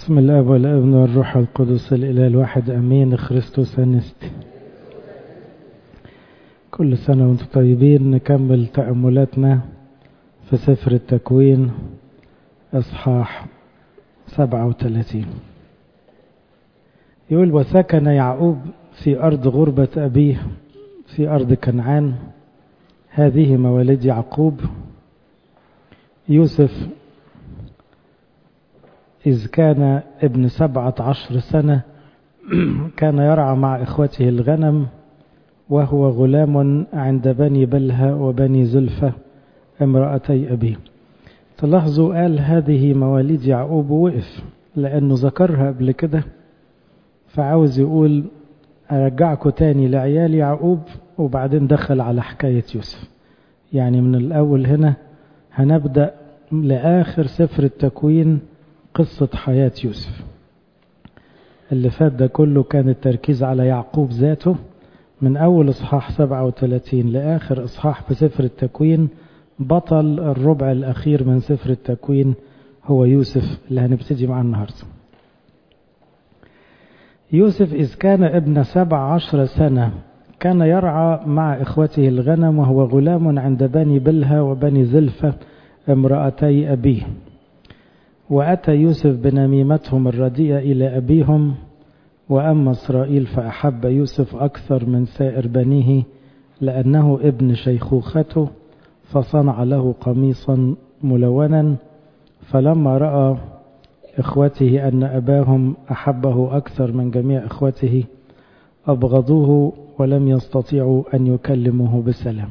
بسم الله والابن والروح القدس الإله الواحد أمين خريستوس أنست كل سنة وانتم طيبين نكمل تأملاتنا في سفر التكوين إصحاح 37 يقول وسكن يعقوب في أرض غربة أبيه في أرض كنعان هذه مواليد يعقوب يوسف إذ كان ابن سبعة عشر سنة كان يرعى مع إخوته الغنم وهو غلام عند بني بلهى وبني زلفة امرأتي أبيه تلاحظوا قال هذه مواليد يعقوب وقف لأنه ذكرها قبل كده فعاوز يقول أرجعكم تاني لعيال يعقوب وبعدين دخل على حكاية يوسف يعني من الأول هنا هنبدأ لآخر سفر التكوين قصة حياة يوسف اللي فات ده كله كان التركيز على يعقوب ذاته من أول إصحاح 37 لآخر إصحاح في سفر التكوين بطل الربع الأخير من سفر التكوين هو يوسف اللي هنبتدي معاه النهاردة يوسف إذ كان ابن سبع عشر سنة كان يرعى مع إخوته الغنم وهو غلام عند بني بلهى وبني زلفة امرأتي أبيه وأتى يوسف بنميمتهم الرديئة إلى أبيهم وأما إسرائيل فأحب يوسف أكثر من سائر بنيه لأنه ابن شيخوخته فصنع له قميصا ملونا فلما رأى إخوته أن أباهم أحبه أكثر من جميع إخوته أبغضوه ولم يستطيعوا أن يكلموه بسلام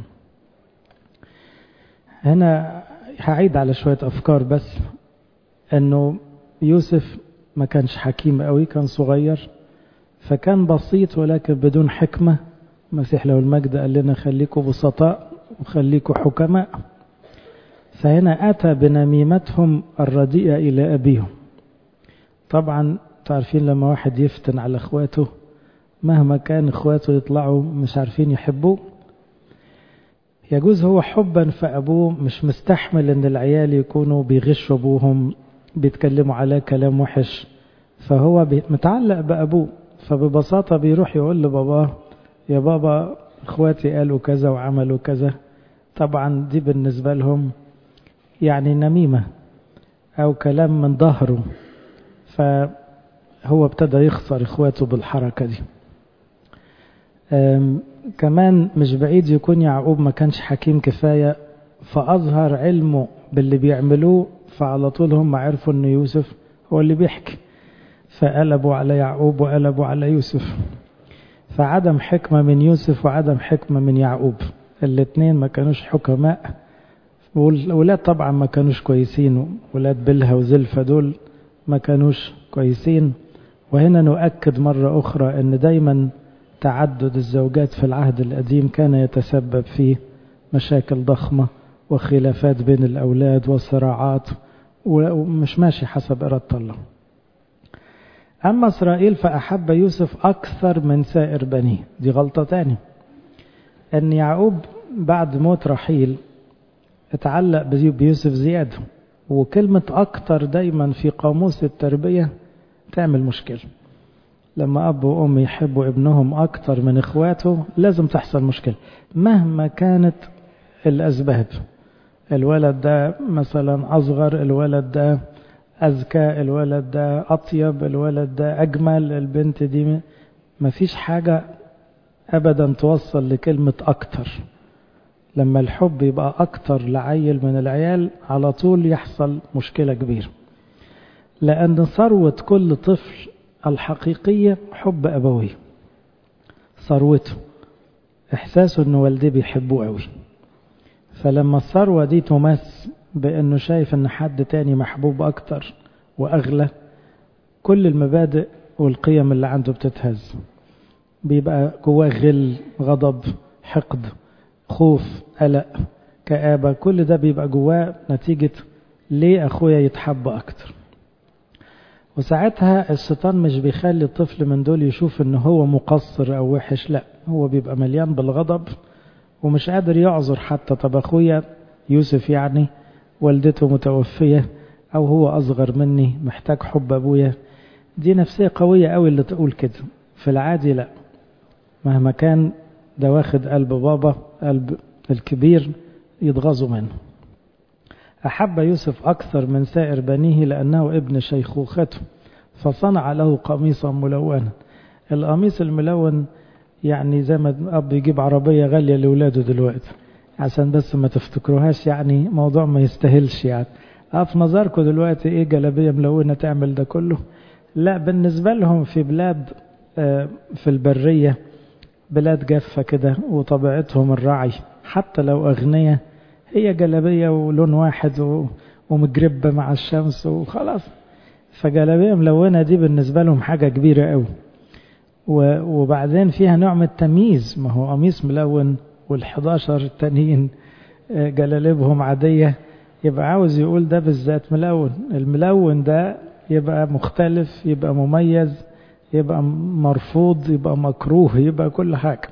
هنا هعيد على شوية أفكار بس أنه يوسف ما كانش حكيم قوي كان صغير فكان بسيط ولكن بدون حكمة مسيح له المجد قال لنا خليكوا بسطاء وخليكوا حكماء فهنا أتى بنميمتهم الرديئة إلى أبيهم طبعا تعرفين لما واحد يفتن على اخواته مهما كان اخواته يطلعوا مش عارفين يحبوه يجوز هو حبا في ابوه مش مستحمل ان العيال يكونوا بيغشوا ابوهم بيتكلموا عليه كلام وحش فهو متعلق بابوه فببساطه بيروح يقول لباباه يا بابا اخواتي قالوا كذا وعملوا كذا طبعا دي بالنسبه لهم يعني نميمه او كلام من ظهره فهو ابتدى يخسر اخواته بالحركه دي كمان مش بعيد يكون يعقوب ما كانش حكيم كفايه فاظهر علمه باللي بيعملوه فعلى طول هم عرفوا ان يوسف هو اللي بيحكي فقلبوا على يعقوب وقلبوا على يوسف فعدم حكمة من يوسف وعدم حكمة من يعقوب الاثنين ما كانوش حكماء والولاد طبعا ما كانوش كويسين ولاد بلها وزلفة دول ما كانوش كويسين وهنا نؤكد مرة أخرى أن دايما تعدد الزوجات في العهد القديم كان يتسبب في مشاكل ضخمة وخلافات بين الأولاد وصراعات ومش ماشي حسب إرادة الله أما إسرائيل فأحب يوسف أكثر من سائر بنيه دي غلطة تاني أن يعقوب بعد موت رحيل اتعلق بيوسف زيادة وكلمة أكتر دايما في قاموس التربية تعمل مشكلة لما أب وأم يحبوا ابنهم أكتر من إخواته لازم تحصل مشكلة مهما كانت الأسباب الولد ده مثلا أصغر الولد ده أذكى الولد ده أطيب الولد ده أجمل البنت دي مفيش حاجة أبدا توصل لكلمة أكتر لما الحب يبقى أكتر لعيل من العيال على طول يحصل مشكلة كبيرة لأن ثروة كل طفل الحقيقية حب أبويه ثروته إحساسه أن والديه بيحبوه قوي فلما الثروة دي تمس بأنه شايف أن حد تاني محبوب أكتر وأغلى كل المبادئ والقيم اللي عنده بتتهز بيبقى جواه غل غضب حقد خوف قلق كآبة كل ده بيبقى جواه نتيجة ليه أخويا يتحب أكتر وساعتها الشيطان مش بيخلي الطفل من دول يشوف ان هو مقصر او وحش لا هو بيبقى مليان بالغضب ومش قادر يعذر حتى طب اخويا يوسف يعني والدته متوفية او هو اصغر مني محتاج حب ابويا دي نفسية قوية قوي اللي تقول كده في العادي لا مهما كان ده واخد قلب بابا قلب الكبير يتغاظوا منه أحب يوسف أكثر من سائر بنيه لأنه ابن شيخوخته فصنع له قميصا ملونا القميص الملون يعني زي ما الأب يجيب عربية غالية لأولاده دلوقتي عشان بس ما تفتكروهاش يعني موضوع ما يستاهلش يعني اه في نظركم دلوقتي ايه جلابية ملونة تعمل ده كله لا بالنسبة لهم في بلاد آه في البرية بلاد جافة كده وطبيعتهم الرعي حتى لو أغنية هي جلابية ولون واحد ومجربة مع الشمس وخلاص فجلابية ملونة دي بالنسبة لهم حاجة كبيرة قوي وبعدين فيها نوع من التمييز ما هو قميص ملون وال11 التانيين جلاليبهم عادية يبقى عاوز يقول ده بالذات ملون الملون ده يبقى مختلف يبقى مميز يبقى مرفوض يبقى مكروه يبقى كل حاجة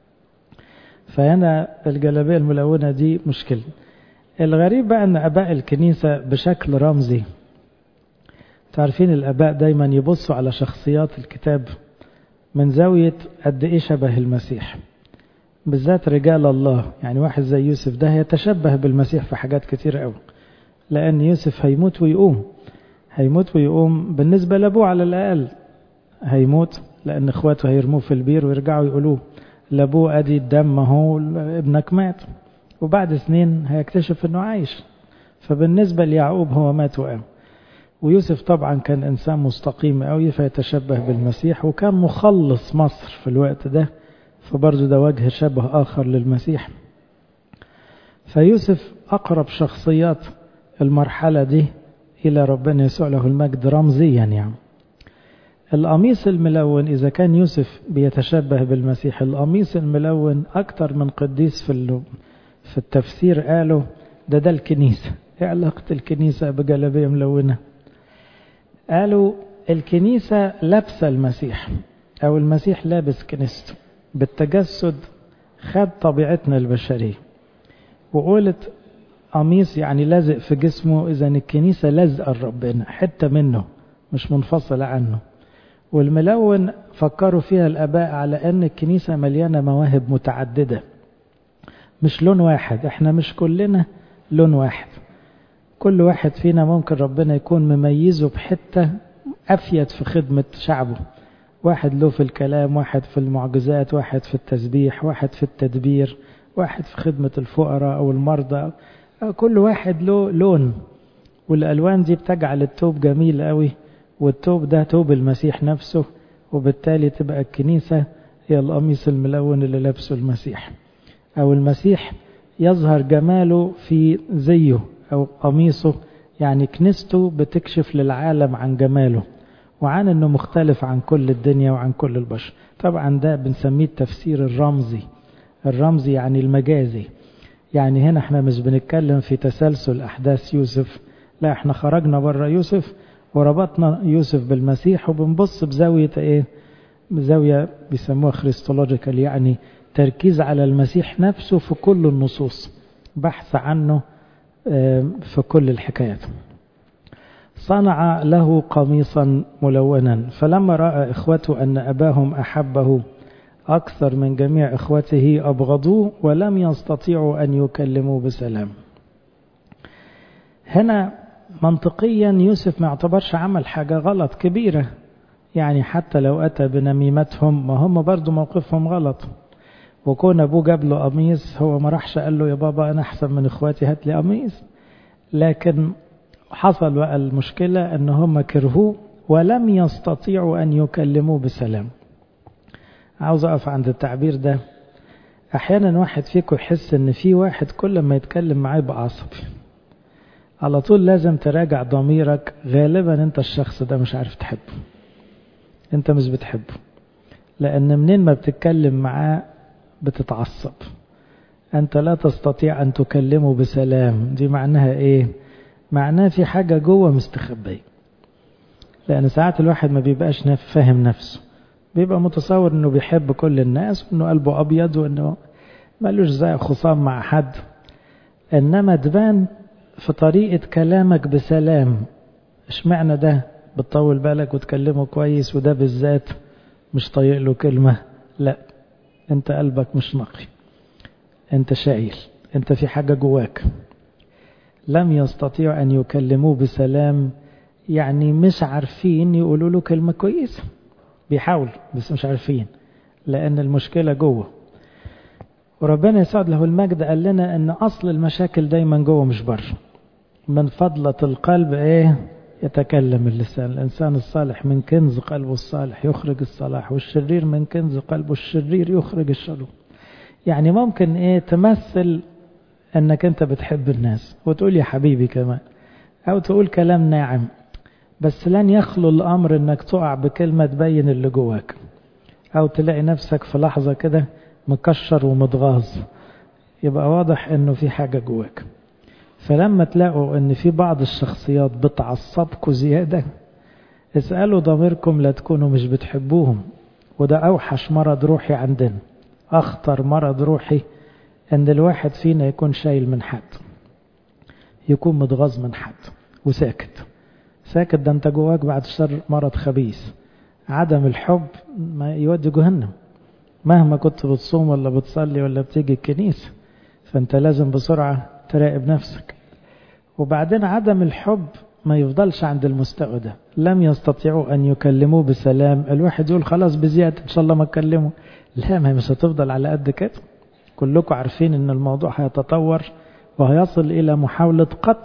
فهنا الجلابية الملونة دي مشكلة الغريب بقى ان اباء الكنيسة بشكل رمزي تعرفين الاباء دايما يبصوا على شخصيات الكتاب من زاوية قد ايه شبه المسيح بالذات رجال الله يعني واحد زي يوسف ده يتشبه بالمسيح في حاجات كتير قوي لان يوسف هيموت ويقوم هيموت ويقوم بالنسبة لابوه على الاقل هيموت لان اخواته هيرموه في البير ويرجعوا يقولوه لابوه ادي الدم اهو ابنك مات وبعد سنين هيكتشف انه عايش فبالنسبة ليعقوب هو مات وقام ويوسف طبعا كان انسان مستقيم قوي فيتشبه بالمسيح وكان مخلص مصر في الوقت ده فبرضه ده وجه شبه اخر للمسيح فيوسف اقرب شخصيات المرحلة دي الى ربنا يسوع له المجد رمزيا يعني القميص الملون إذا كان يوسف بيتشبه بالمسيح القميص الملون أكتر من قديس في في التفسير قالوا ده ده الكنيسة إيه علاقة الكنيسة بجلابية ملونة قالوا الكنيسة لابسة المسيح أو المسيح لابس كنيسته بالتجسد خد طبيعتنا البشرية وقولت قميص يعني لازق في جسمه إذا الكنيسة لازقة لربنا حتة منه مش منفصلة عنه والملون فكروا فيها الآباء على أن الكنيسة مليانة مواهب متعددة مش لون واحد احنا مش كلنا لون واحد كل واحد فينا ممكن ربنا يكون مميزه بحتة أفيد في خدمة شعبه واحد له في الكلام واحد في المعجزات واحد في التسبيح واحد في التدبير واحد في خدمة الفقراء أو المرضى كل واحد له لون والألوان دي بتجعل التوب جميل قوي والتوب ده توب المسيح نفسه وبالتالي تبقى الكنيسة هي القميص الملون اللي لابسه المسيح أو المسيح يظهر جماله في زيه أو قميصه يعني كنيسته بتكشف للعالم عن جماله وعن أنه مختلف عن كل الدنيا وعن كل البشر طبعا ده بنسميه التفسير الرمزي الرمزي يعني المجازي يعني هنا احنا مش بنتكلم في تسلسل أحداث يوسف لا احنا خرجنا بره يوسف وربطنا يوسف بالمسيح وبنبص بزاوية ايه بزاوية بيسموها خريستولوجيكال يعني تركيز على المسيح نفسه في كل النصوص بحث عنه في كل الحكايات صنع له قميصا ملونا فلما رأى إخوته أن أباهم أحبه أكثر من جميع إخوته أبغضوه ولم يستطيعوا أن يكلموا بسلام هنا منطقيا يوسف ما اعتبرش عمل حاجة غلط كبيرة يعني حتى لو أتى بنميمتهم ما هم برضو موقفهم غلط وكون أبوه جاب له قميص هو ما راحش قال له يا بابا أنا أحسن من إخواتي هات لي قميص لكن حصل بقى المشكلة أن هم كرهوه ولم يستطيعوا أن يكلموه بسلام عاوز أقف عند التعبير ده أحيانا واحد فيكم يحس أن في واحد كل ما يتكلم معاه يبقى عصبي على طول لازم تراجع ضميرك غالبا انت الشخص ده مش عارف تحبه انت مش بتحبه لان منين ما بتتكلم معاه بتتعصب انت لا تستطيع ان تكلمه بسلام دي معناها ايه معناها في حاجة جوه مستخبية لان ساعات الواحد ما بيبقاش فاهم نفسه بيبقى متصور انه بيحب كل الناس وانه قلبه ابيض وانه ملوش زي خصام مع حد انما تبان في طريقة كلامك بسلام اشمعنى ده بتطول بالك وتكلمه كويس وده بالذات مش طايق له كلمة لا انت قلبك مش نقي انت شايل انت في حاجة جواك لم يستطيعوا أن يكلموه بسلام يعني مش عارفين يقولوا له كلمة كويسة بيحاولوا بس مش عارفين لأن المشكلة جوه وربنا يسعد له المجد قال لنا أن أصل المشاكل دايما جوه مش بره من فضلة القلب إيه يتكلم اللسان الإنسان الصالح من كنز قلبه الصالح يخرج الصلاح والشرير من كنز قلبه الشرير يخرج الشر يعني ممكن إيه تمثل أنك أنت بتحب الناس وتقول يا حبيبي كمان أو تقول كلام ناعم بس لن يخلو الأمر أنك تقع بكلمة تبين اللي جواك أو تلاقي نفسك في لحظة كده مكشر ومتغاظ يبقى واضح أنه في حاجة جواك فلما تلاقوا أن في بعض الشخصيات بتعصبكوا زيادة اسألوا ضميركم لا تكونوا مش بتحبوهم وده أوحش مرض روحي عندنا أخطر مرض روحي أن الواحد فينا يكون شايل من حد يكون متغاظ من حد وساكت ساكت ده انت جواك بعد الشر مرض خبيث عدم الحب ما يودي جهنم مهما كنت بتصوم ولا بتصلي ولا بتيجي الكنيسة فانت لازم بسرعة تراقب نفسك وبعدين عدم الحب ما يفضلش عند المستوى ده لم يستطيعوا أن يكلموه بسلام الواحد يقول خلاص بزيادة إن شاء الله ما أكلمه لا ما مش هتفضل على قد كده كلكم عارفين أن الموضوع هيتطور وهيصل إلى محاولة قتل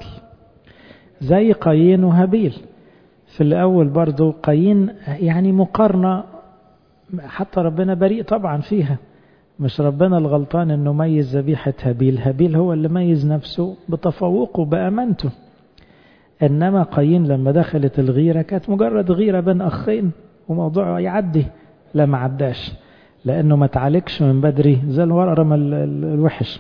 زي قايين وهابيل في الأول برضو قايين يعني مقارنة حتى ربنا بريء طبعا فيها مش ربنا الغلطان انه ميز ذبيحة هابيل هابيل هو اللي ميز نفسه بتفوقه بأمانته انما قايين لما دخلت الغيرة كانت مجرد غيرة بين اخين وموضوع يعدي لا ما عداش لانه ما تعالجش من بدري زي الورم الوحش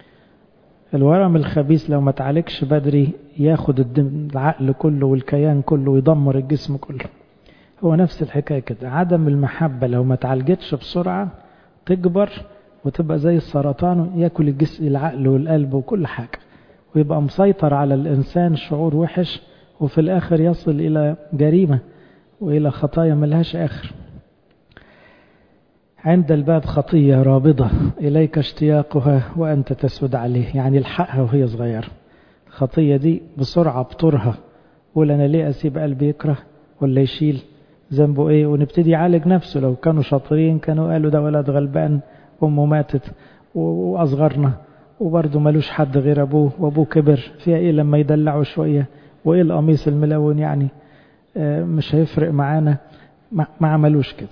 الورم الخبيث لو ما تعالجش بدري ياخد الدم العقل كله والكيان كله ويدمر الجسم كله هو نفس الحكاية كده عدم المحبة لو ما تعالجتش بسرعة تكبر وتبقى زي السرطان ياكل الجسم العقل والقلب وكل حاجة ويبقى مسيطر على الإنسان شعور وحش وفي الآخر يصل إلى جريمة وإلى خطايا ملهاش آخر عند الباب خطية رابضة إليك اشتياقها وأنت تسود عليه يعني الحقها وهي صغيرة خطية دي بسرعة بطرها قول أنا ليه أسيب قلبي يكره ولا يشيل ذنبه إيه ونبتدي يعالج نفسه لو كانوا شاطرين كانوا قالوا ده ولد غلبان أمه ماتت وأصغرنا وبرضه ملوش حد غير أبوه وأبوه كبر فيها إيه لما يدلعوا شوية وإيه القميص الملون يعني مش هيفرق معانا ما عملوش كده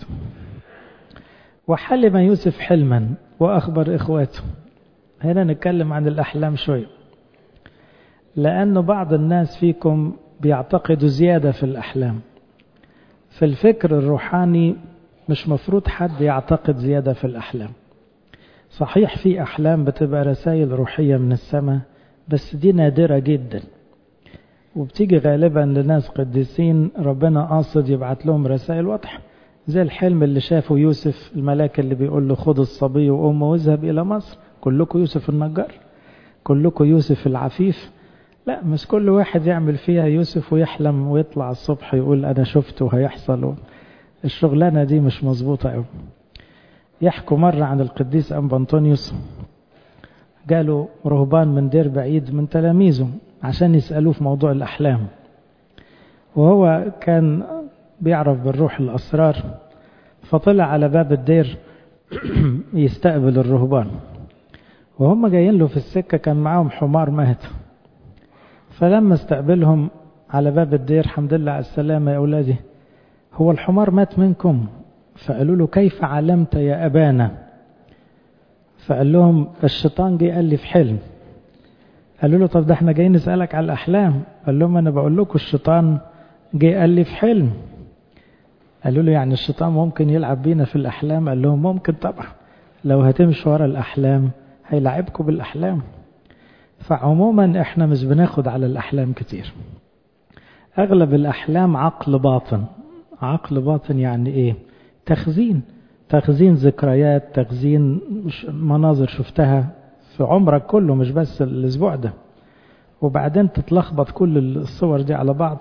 وحلم يوسف حلما وأخبر إخواته هنا نتكلم عن الأحلام شوية لأنه بعض الناس فيكم بيعتقدوا زيادة في الأحلام في الفكر الروحاني مش مفروض حد يعتقد زيادة في الأحلام صحيح في أحلام بتبقى رسائل روحية من السماء بس دي نادرة جدا وبتيجي غالبا لناس قديسين ربنا قاصد يبعت لهم رسائل واضحة زي الحلم اللي شافه يوسف الملاك اللي بيقول له خذ الصبي وأمه واذهب إلى مصر كلكم يوسف النجار كلكم يوسف العفيف لا مش كل واحد يعمل فيها يوسف ويحلم ويطلع الصبح يقول أنا شفته وهيحصل الشغلانة دي مش مظبوطة قوي يحكوا مرة عن القديس أنبا أنطونيوس قالوا رهبان من دير بعيد من تلاميذه عشان يسألوه في موضوع الأحلام وهو كان بيعرف بالروح الأسرار فطلع على باب الدير يستقبل الرهبان وهم جايين له في السكة كان معاهم حمار مات فلما استقبلهم على باب الدير الحمد لله على السلامة يا أولادي هو الحمار مات منكم فقالوا له كيف علمت يا أبانا فقال لهم الشيطان جه قال لي في حلم قالوا له طب ده احنا جايين نسألك على الأحلام قال لهم أنا بقول لكم الشيطان جه قال لي في حلم قالوا له يعني الشيطان ممكن يلعب بينا في الأحلام قال لهم ممكن طبعا لو هتمشوا ورا الأحلام هيلعبكم بالأحلام فعموما احنا مش بناخد على الأحلام كتير أغلب الأحلام عقل باطن عقل باطن يعني إيه تخزين تخزين ذكريات تخزين مناظر شفتها في عمرك كله مش بس الأسبوع ده وبعدين تتلخبط كل الصور دي على بعض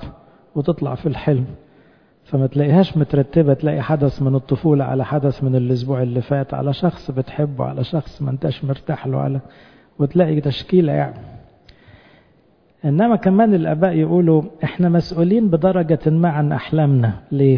وتطلع في الحلم فما تلاقيهاش مترتبة تلاقي حدث من الطفولة على حدث من الأسبوع اللي فات على شخص بتحبه على شخص ما انتش مرتاح له على وتلاقي تشكيلة يعني إنما كمان الآباء يقولوا إحنا مسؤولين بدرجة ما عن أحلامنا ليه؟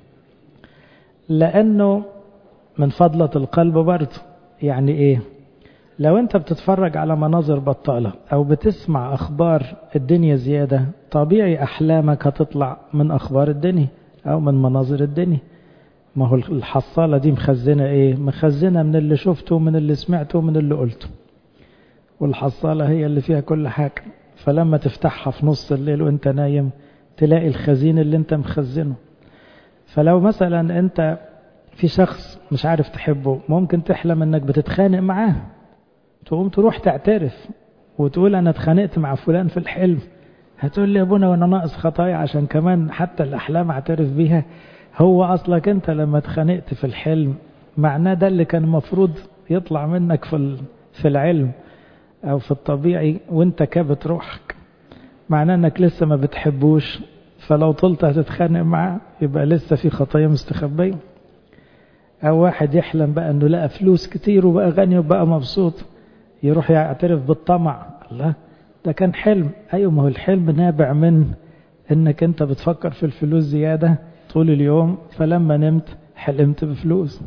لأنه من فضلة القلب برضه يعني إيه؟ لو أنت بتتفرج على مناظر بطالة أو بتسمع أخبار الدنيا زيادة طبيعي أحلامك هتطلع من أخبار الدنيا أو من مناظر الدنيا ما هو الحصالة دي مخزنة إيه؟ مخزنة من اللي شفته من اللي سمعته من اللي قلته والحصالة هي اللي فيها كل حاجة فلما تفتحها في نص الليل وانت نايم تلاقي الخزين اللي انت مخزنه فلو مثلا انت في شخص مش عارف تحبه ممكن تحلم انك بتتخانق معاه تقوم تروح تعترف وتقول انا اتخانقت مع فلان في الحلم هتقول لي يا ابونا وانا ناقص خطايا عشان كمان حتى الاحلام اعترف بيها هو اصلك انت لما اتخانقت في الحلم معناه ده اللي كان المفروض يطلع منك في في العلم او في الطبيعي وانت كابت روحك معناه انك لسه ما بتحبوش فلو طلت هتتخانق معاه يبقى لسه في خطايا مستخبيه او واحد يحلم بقى انه لقى فلوس كتير وبقى غني وبقى مبسوط يروح يعترف بالطمع الله ده كان حلم ايوه ما هو الحلم نابع من انك انت بتفكر في الفلوس زياده طول اليوم فلما نمت حلمت بفلوس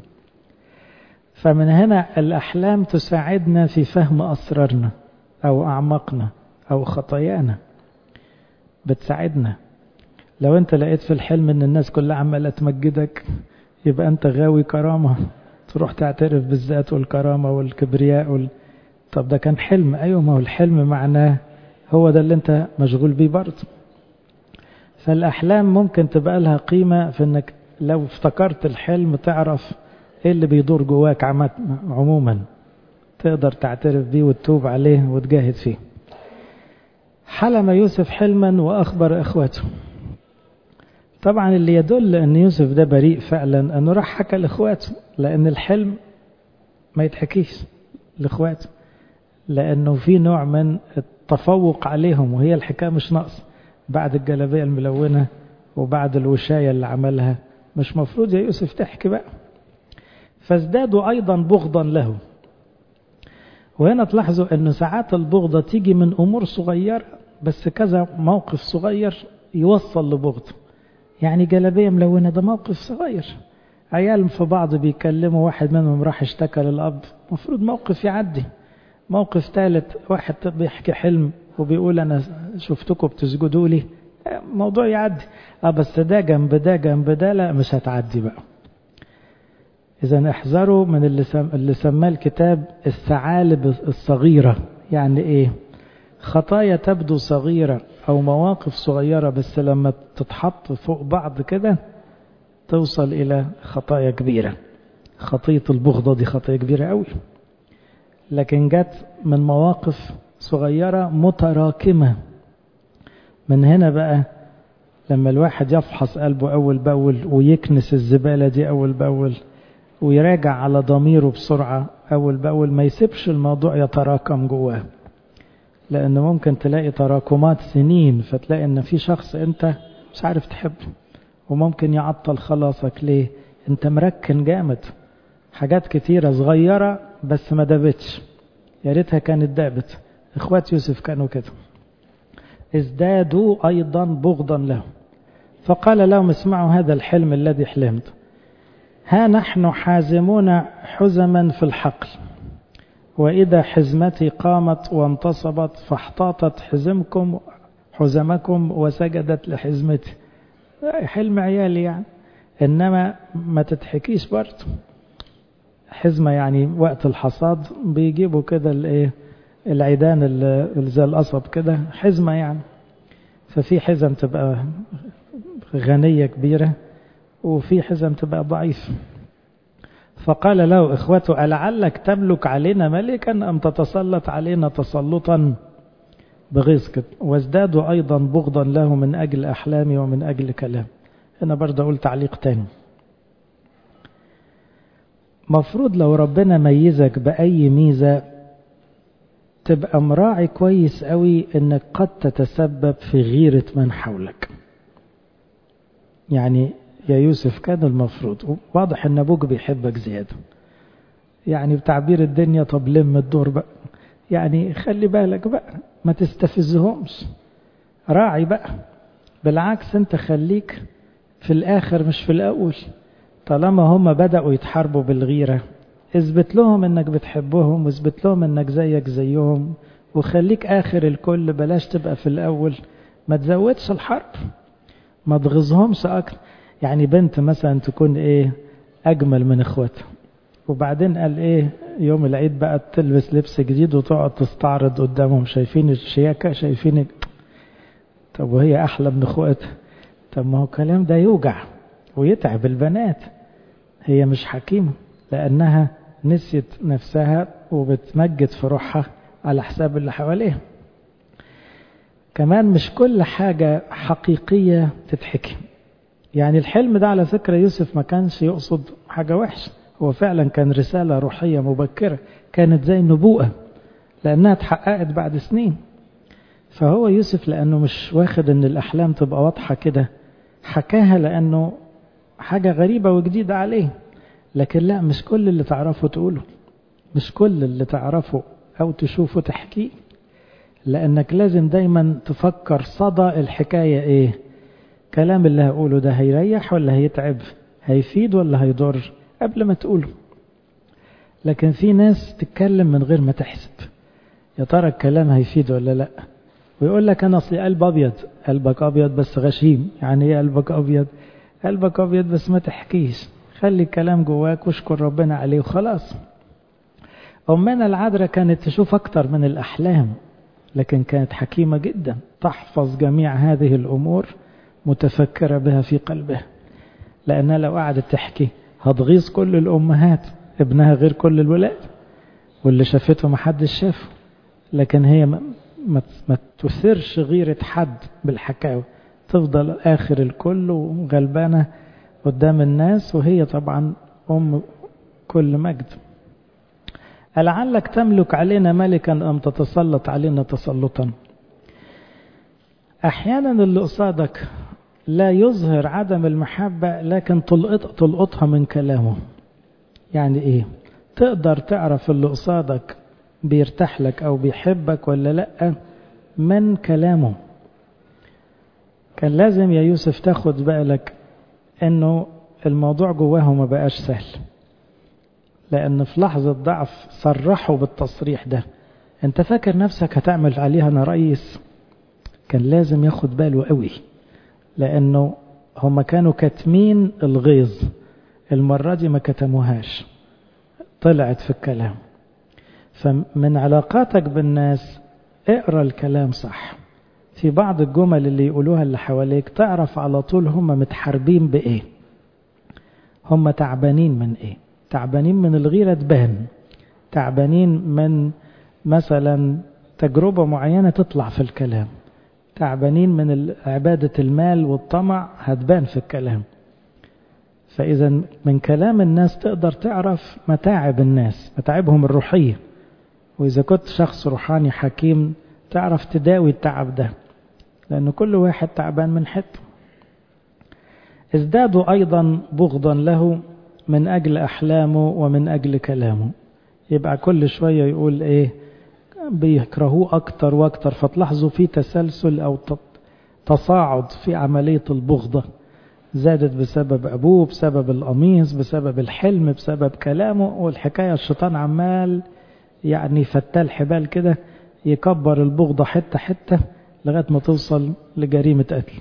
فمن هنا الأحلام تساعدنا في فهم أسرارنا أو أعماقنا أو خطايانا بتساعدنا لو أنت لقيت في الحلم أن الناس كلها عمالة تمجدك يبقى أنت غاوي كرامة تروح تعترف بالذات والكرامة والكبرياء وال... طب ده كان حلم أيوة ما هو الحلم معناه هو ده اللي أنت مشغول بيه برضه فالأحلام ممكن تبقى لها قيمة في أنك لو افتكرت الحلم تعرف ايه اللي بيدور جواك عموما تقدر تعترف بيه وتتوب عليه وتجاهد فيه حلم يوسف حلما واخبر اخواته طبعا اللي يدل ان يوسف ده بريء فعلا انه راح حكى لاخواته لان الحلم ما يتحكيش لاخواته لانه في نوع من التفوق عليهم وهي الحكايه مش ناقص بعد الجلابيه الملونه وبعد الوشايه اللي عملها مش مفروض يا يوسف تحكي بقى فازدادوا أيضا بغضا له وهنا تلاحظوا أن ساعات البغضة تيجي من أمور صغيرة بس كذا موقف صغير يوصل لبغض يعني جلابية ملونة ده موقف صغير عيال في بعض بيكلموا واحد منهم راح اشتكى للأب مفروض موقف يعدي موقف ثالث واحد بيحكي حلم وبيقول أنا شفتكم بتسجدوا لي موضوع يعدي اه بس ده جنب ده جنب ده لا مش هتعدي بقى إذا احذروا من اللي, سم... اللي سماه الكتاب الثعالب الصغيرة يعني إيه خطايا تبدو صغيرة أو مواقف صغيرة بس لما تتحط فوق بعض كده توصل إلى خطايا كبيرة خطية البغضة دي خطية كبيرة قوي لكن جت من مواقف صغيرة متراكمة من هنا بقى لما الواحد يفحص قلبه أول بأول ويكنس الزبالة دي أول بأول ويراجع على ضميره بسرعة أول بأول ما يسيبش الموضوع يتراكم جواه لأن ممكن تلاقي تراكمات سنين فتلاقي إن في شخص أنت مش عارف تحبه وممكن يعطل خلاصك ليه أنت مركن جامد حاجات كتيرة صغيرة بس ما دابتش يا ريتها كانت دابت إخوات يوسف كانوا كده ازدادوا أيضا بغضا له فقال لهم اسمعوا هذا الحلم الذي حلمت ها نحن حازمون حزما في الحقل وإذا حزمتي قامت وانتصبت فاحتاطت حزمكم حزمكم وسجدت لحزمتي حلم عيالي يعني إنما ما تتحكيش برضه حزمة يعني وقت الحصاد بيجيبوا كده الايه العيدان اللي زي القصب كده حزمة يعني ففي حزم تبقى غنية كبيرة وفي حزم تبقى ضعيف فقال له إخوته ألعلك تملك علينا ملكا أم تتسلط علينا تسلطا بغيظك وازدادوا أيضا بغضا له من أجل أحلامي ومن أجل كلام هنا برضه أقول تعليق تاني مفروض لو ربنا ميزك بأي ميزة تبقى مراعي كويس قوي انك قد تتسبب في غيرة من حولك يعني يا يوسف كان المفروض واضح ان ابوك بيحبك زيادة يعني بتعبير الدنيا طب لم الدور بقى يعني خلي بالك بقى ما تستفزهمش راعي بقى بالعكس انت خليك في الاخر مش في الاول طالما هم بدأوا يتحاربوا بالغيرة اثبت لهم انك بتحبهم واثبت لهم انك زيك زيهم وخليك اخر الكل بلاش تبقى في الاول ما تزودش الحرب ما تغزهمش اكتر يعني بنت مثلا تكون ايه اجمل من اخواتها وبعدين قال ايه يوم العيد بقى تلبس لبس جديد وتقعد تستعرض قدامهم شايفين الشياكة شايفين طب وهي احلى من اخواتها طب ما هو الكلام ده يوجع ويتعب البنات هي مش حكيمة لأنها نسيت نفسها وبتمجد في روحها على حساب اللي حواليها كمان مش كل حاجة حقيقية تتحكي يعني الحلم ده على فكرة يوسف ما كانش يقصد حاجة وحشة هو فعلا كان رسالة روحية مبكرة كانت زي النبوءة لأنها اتحققت بعد سنين فهو يوسف لأنه مش واخد أن الأحلام تبقى واضحة كده حكاها لأنه حاجة غريبة وجديدة عليه لكن لا مش كل اللي تعرفه تقوله مش كل اللي تعرفه أو تشوفه تحكيه لأنك لازم دايما تفكر صدى الحكاية إيه كلام اللي هقوله ده هيريح ولا هيتعب هيفيد ولا هيضر قبل ما تقوله لكن في ناس تتكلم من غير ما تحسب يا ترى الكلام هيفيد ولا لا ويقول لك انا اصلي قلب ابيض قلبك ابيض بس غشيم يعني ايه قلبك ابيض قلبك ابيض بس ما تحكيش خلي الكلام جواك واشكر ربنا عليه وخلاص امنا العذراء كانت تشوف اكتر من الاحلام لكن كانت حكيمه جدا تحفظ جميع هذه الامور متفكره بها في قلبها لانها لو قعدت تحكي هتغيظ كل الامهات ابنها غير كل الولاد واللي شافته محدش شافه لكن هي ما, ما, ما تثيرش غيرة حد بالحكاوي تفضل آخر الكل وغلبانة قدام الناس وهي طبعا أم كل مجد ألعلك تملك علينا ملكا أم تتسلط علينا تسلطا أحيانا اللي قصادك لا يظهر عدم المحبة لكن تلقط تلقطها من كلامه يعني إيه تقدر تعرف اللي قصادك بيرتاح لك أو بيحبك ولا لأ من كلامه كان لازم يا يوسف تاخد بالك انه الموضوع جواه ما بقاش سهل لان في لحظة ضعف صرحوا بالتصريح ده انت فاكر نفسك هتعمل عليها انا رئيس كان لازم ياخد باله قوي لانه هم كانوا كاتمين الغيظ المرة دي ما كتموهاش طلعت في الكلام فمن علاقاتك بالناس اقرا الكلام صح في بعض الجمل اللي يقولوها اللي حواليك تعرف على طول هم متحاربين بايه هم تعبانين من ايه تعبانين من الغيرة تبان تعبانين من مثلا تجربة معينة تطلع في الكلام تعبانين من عبادة المال والطمع هتبان في الكلام فإذا من كلام الناس تقدر تعرف متاعب الناس متاعبهم الروحية وإذا كنت شخص روحاني حكيم تعرف تداوي التعب ده لأن كل واحد تعبان من حته ازدادوا أيضا بغضا له من أجل أحلامه ومن أجل كلامه يبقى كل شوية يقول إيه بيكرهوه أكتر وأكتر فتلاحظوا في تسلسل أو تصاعد في عملية البغضة زادت بسبب أبوه بسبب القميص بسبب الحلم بسبب كلامه والحكاية الشيطان عمال يعني فتال حبال كده يكبر البغضة حتة حتة لغاية ما توصل لجريمة قتل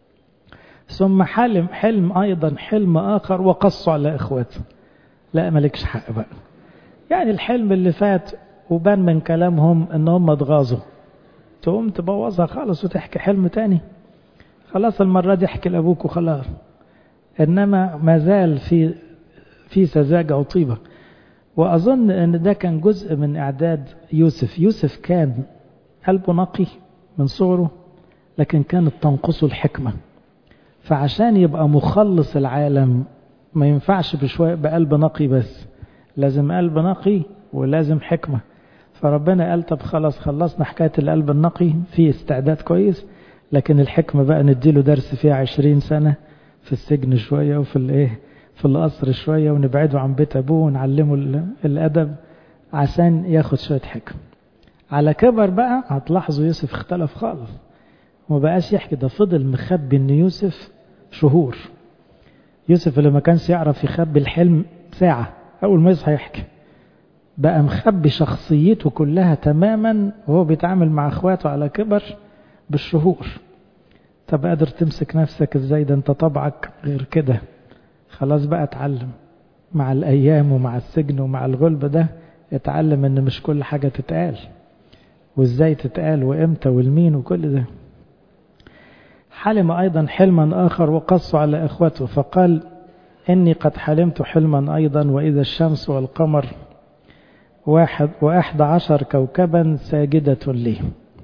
ثم حلم حلم أيضا حلم آخر وقصوا على إخواته لا مالكش حق بقى يعني الحلم اللي فات وبان من كلامهم ان هم اتغاظوا تقوم تبوظها خالص وتحكي حلم تاني خلاص المرة دي احكي لأبوك وخلاص إنما ما زال في في سذاجة وطيبة وأظن أن ده كان جزء من إعداد يوسف يوسف كان قلبه نقي من صغره لكن كانت تنقصه الحكمة فعشان يبقى مخلص العالم ما ينفعش بشوية بقلب نقي بس لازم قلب نقي ولازم حكمة فربنا قال طب خلاص خلصنا حكاية القلب النقي في استعداد كويس لكن الحكمة بقى نديله درس فيها عشرين سنة في السجن شوية وفي الايه في القصر شوية ونبعده عن بيت أبوه ونعلمه الأدب عشان ياخد شوية حكم على كبر بقى هتلاحظوا يوسف اختلف خالص وما بقاش يحكي ده فضل مخبي ان يوسف شهور يوسف اللي ما كانش يعرف يخبي الحلم ساعة أول ما يصحى يحكي بقى مخبي شخصيته كلها تماما وهو بيتعامل مع اخواته على كبر بالشهور طب قادر تمسك نفسك ازاي ده انت طبعك غير كده خلاص بقى اتعلم مع الايام ومع السجن ومع الغلب ده اتعلم ان مش كل حاجة تتقال وازاي تتقال وامتى والمين وكل ده حلم ايضا حلما اخر وقص على اخوته فقال اني قد حلمت حلما ايضا واذا الشمس والقمر واحد واحد عشر كوكبا ساجدة لي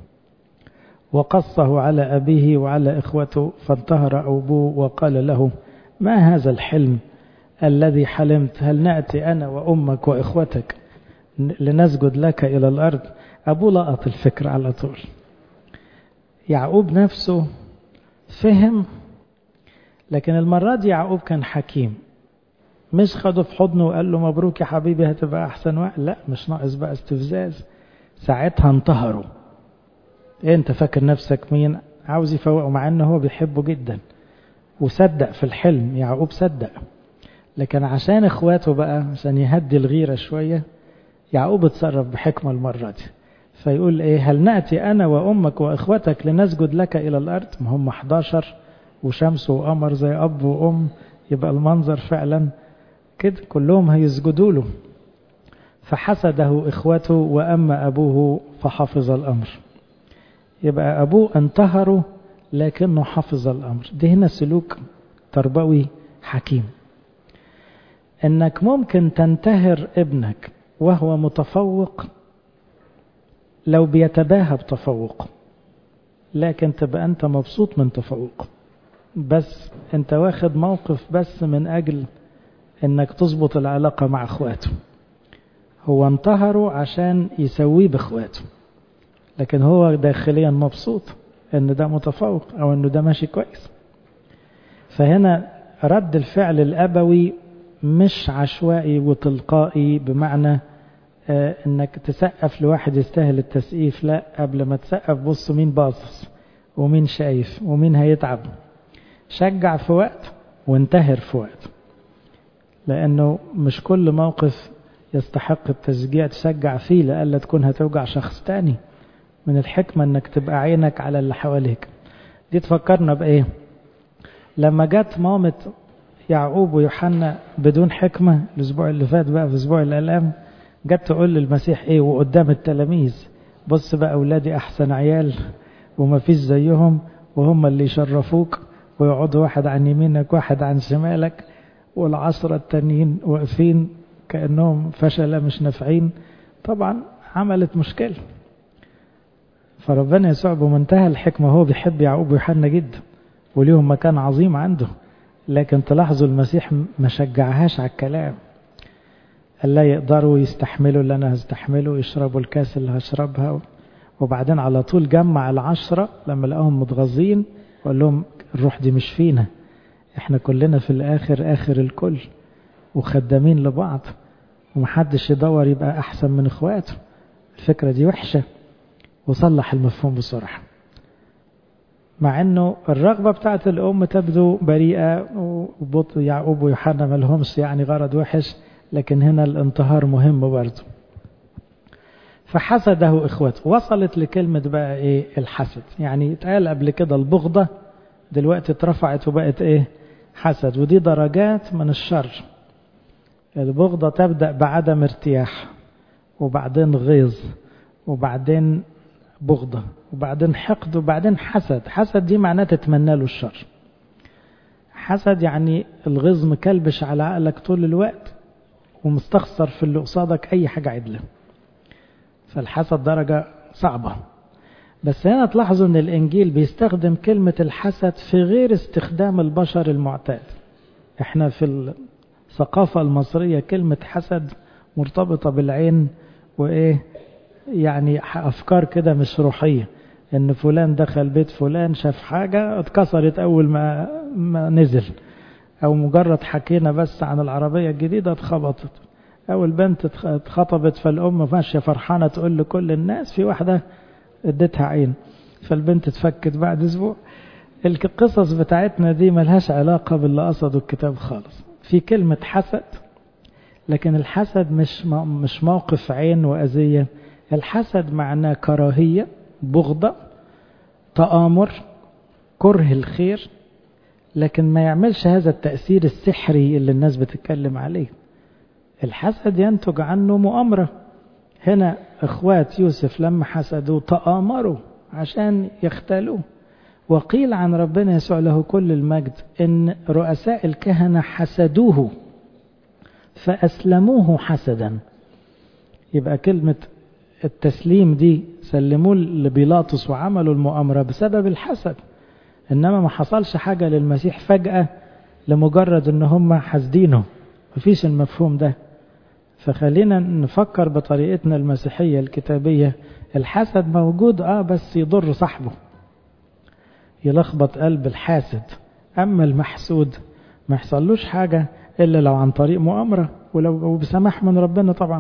وقصه على أبيه وعلى إخوته فانتهر أبوه وقال له ما هذا الحلم الذي حلمت هل نأتي أنا وأمك وإخوتك لنسجد لك إلى الأرض أبوه لقط الفكرة على طول يعقوب نفسه فهم لكن المرة دي يعقوب كان حكيم مش خده في حضنه وقال له مبروك يا حبيبي هتبقى أحسن وقت لا مش ناقص بقى استفزاز ساعتها انتهروا إيه انت فاكر نفسك مين عاوز يفوقه مع انه هو بيحبه جدا وصدق في الحلم يعقوب صدق لكن عشان اخواته بقى عشان يهدي الغيرة شوية يعقوب اتصرف بحكمة المرة دي فيقول ايه هل نأتي انا وامك واخوتك لنسجد لك الى الارض ما هم 11 وشمس وقمر زي اب وام يبقى المنظر فعلا كده كلهم هيسجدوا له فحسده اخوته واما ابوه فحفظ الامر يبقى ابوه انتهره لكنه حفظ الامر ده هنا سلوك تربوي حكيم انك ممكن تنتهر ابنك وهو متفوق لو بيتباهى بتفوقه لكن تبقى انت مبسوط من تفوقه بس انت واخد موقف بس من اجل انك تظبط العلاقة مع اخواته هو انتهره عشان يسويه باخواته لكن هو داخليا مبسوط ان ده متفوق او انه ده ماشي كويس فهنا رد الفعل الابوي مش عشوائي وتلقائي بمعنى آه انك تسقف لواحد يستاهل التسقيف لا قبل ما تسقف بص مين باصص ومين شايف ومين هيتعب شجع في وقت وانتهر في وقت لانه مش كل موقف يستحق التشجيع تشجع فيه لألا تكون هتوجع شخص تاني من الحكمة انك تبقى عينك على اللي حواليك دي تفكرنا بايه لما جت مامة يعقوب ويوحنا بدون حكمة الاسبوع اللي فات بقى في اسبوع الالام جت تقول للمسيح ايه وقدام التلاميذ بص بقى اولادي احسن عيال وما فيش زيهم وهم اللي يشرفوك ويقعدوا واحد عن يمينك واحد عن شمالك والعشرة التانيين واقفين كأنهم فشلة مش نافعين طبعا عملت مشكلة فربنا يسوع بمنتهى الحكمة هو بيحب يعقوب ويوحنا جدا وليهم مكان عظيم عنده لكن تلاحظوا المسيح ما شجعهاش على الكلام قال لا يقدروا يستحملوا اللي انا هستحمله يشربوا الكاس اللي هشربها وبعدين على طول جمع العشرة لما لقاهم متغاظين وقال لهم الروح دي مش فينا احنا كلنا في الاخر اخر الكل وخدامين لبعض ومحدش يدور يبقى احسن من اخواته الفكرة دي وحشة وصلح المفهوم بسرعة مع انه الرغبة بتاعت الام تبدو بريئة وبط يعقوب ويوحنا ملهمش يعني غرض وحش لكن هنا الانتهار مهم برضه فحسده اخوته وصلت لكلمة بقى ايه الحسد يعني اتقال قبل كده البغضة دلوقتي اترفعت وبقت ايه حسد ودي درجات من الشر البغضة تبدأ بعدم ارتياح وبعدين غيظ وبعدين بغضة وبعدين حقد وبعدين حسد حسد دي معناه تتمنى له الشر حسد يعني الغيظ مكلبش على عقلك طول الوقت ومستخسر في اللي قصادك أي حاجة عدلة فالحسد درجة صعبة بس هنا تلاحظوا ان الانجيل بيستخدم كلمة الحسد في غير استخدام البشر المعتاد احنا في الثقافة المصرية كلمة حسد مرتبطة بالعين وايه يعني افكار كده مش روحية ان فلان دخل بيت فلان شاف حاجة اتكسرت اول ما ما نزل او مجرد حكينا بس عن العربية الجديدة اتخبطت او البنت اتخطبت فالام ماشية فرحانة تقول لكل الناس في واحدة اديتها عين فالبنت اتفكت بعد اسبوع القصص بتاعتنا دي ملهاش علاقة باللي قصده الكتاب خالص في كلمة حسد لكن الحسد مش مش موقف عين وأذية الحسد معناه كراهية بغضة تآمر كره الخير لكن ما يعملش هذا التأثير السحري اللي الناس بتتكلم عليه الحسد ينتج عنه مؤامرة هنا اخوات يوسف لما حسدوا تآمروا عشان يختالوه وقيل عن ربنا يسوع له كل المجد ان رؤساء الكهنة حسدوه فأسلموه حسدا يبقى كلمة التسليم دي سلموه لبيلاطس وعملوا المؤامرة بسبب الحسد إنما ما حصلش حاجة للمسيح فجأة لمجرد إن هم حاسدينه مفيش المفهوم ده فخلينا نفكر بطريقتنا المسيحية الكتابية الحسد موجود اه بس يضر صاحبه يلخبط قلب الحاسد أما المحسود ما يحصلوش حاجة إلا لو عن طريق مؤامرة ولو بسماح من ربنا طبعا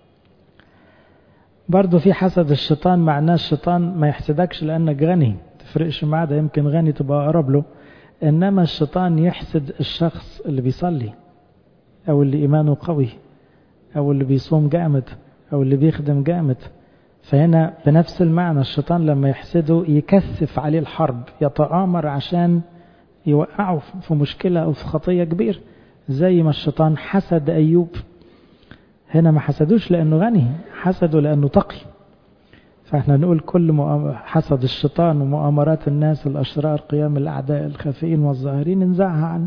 برضو في حسد الشيطان معناه الشيطان ما يحسدكش لأنك غني تفرقش معاه ده يمكن غني تبقى أقرب له إنما الشيطان يحسد الشخص اللي بيصلي أو اللي إيمانه قوي أو اللي بيصوم جامد أو اللي بيخدم جامد فهنا بنفس المعنى الشيطان لما يحسده يكثف عليه الحرب يتآمر عشان يوقعه في مشكلة أو في خطية كبيرة زي ما الشيطان حسد أيوب هنا ما حسدوش لأنه غني حسدوا لأنه تقي فاحنا نقول كل حسد الشيطان ومؤامرات الناس الأشرار قيام الأعداء الخفيين والظاهرين انزعها عنه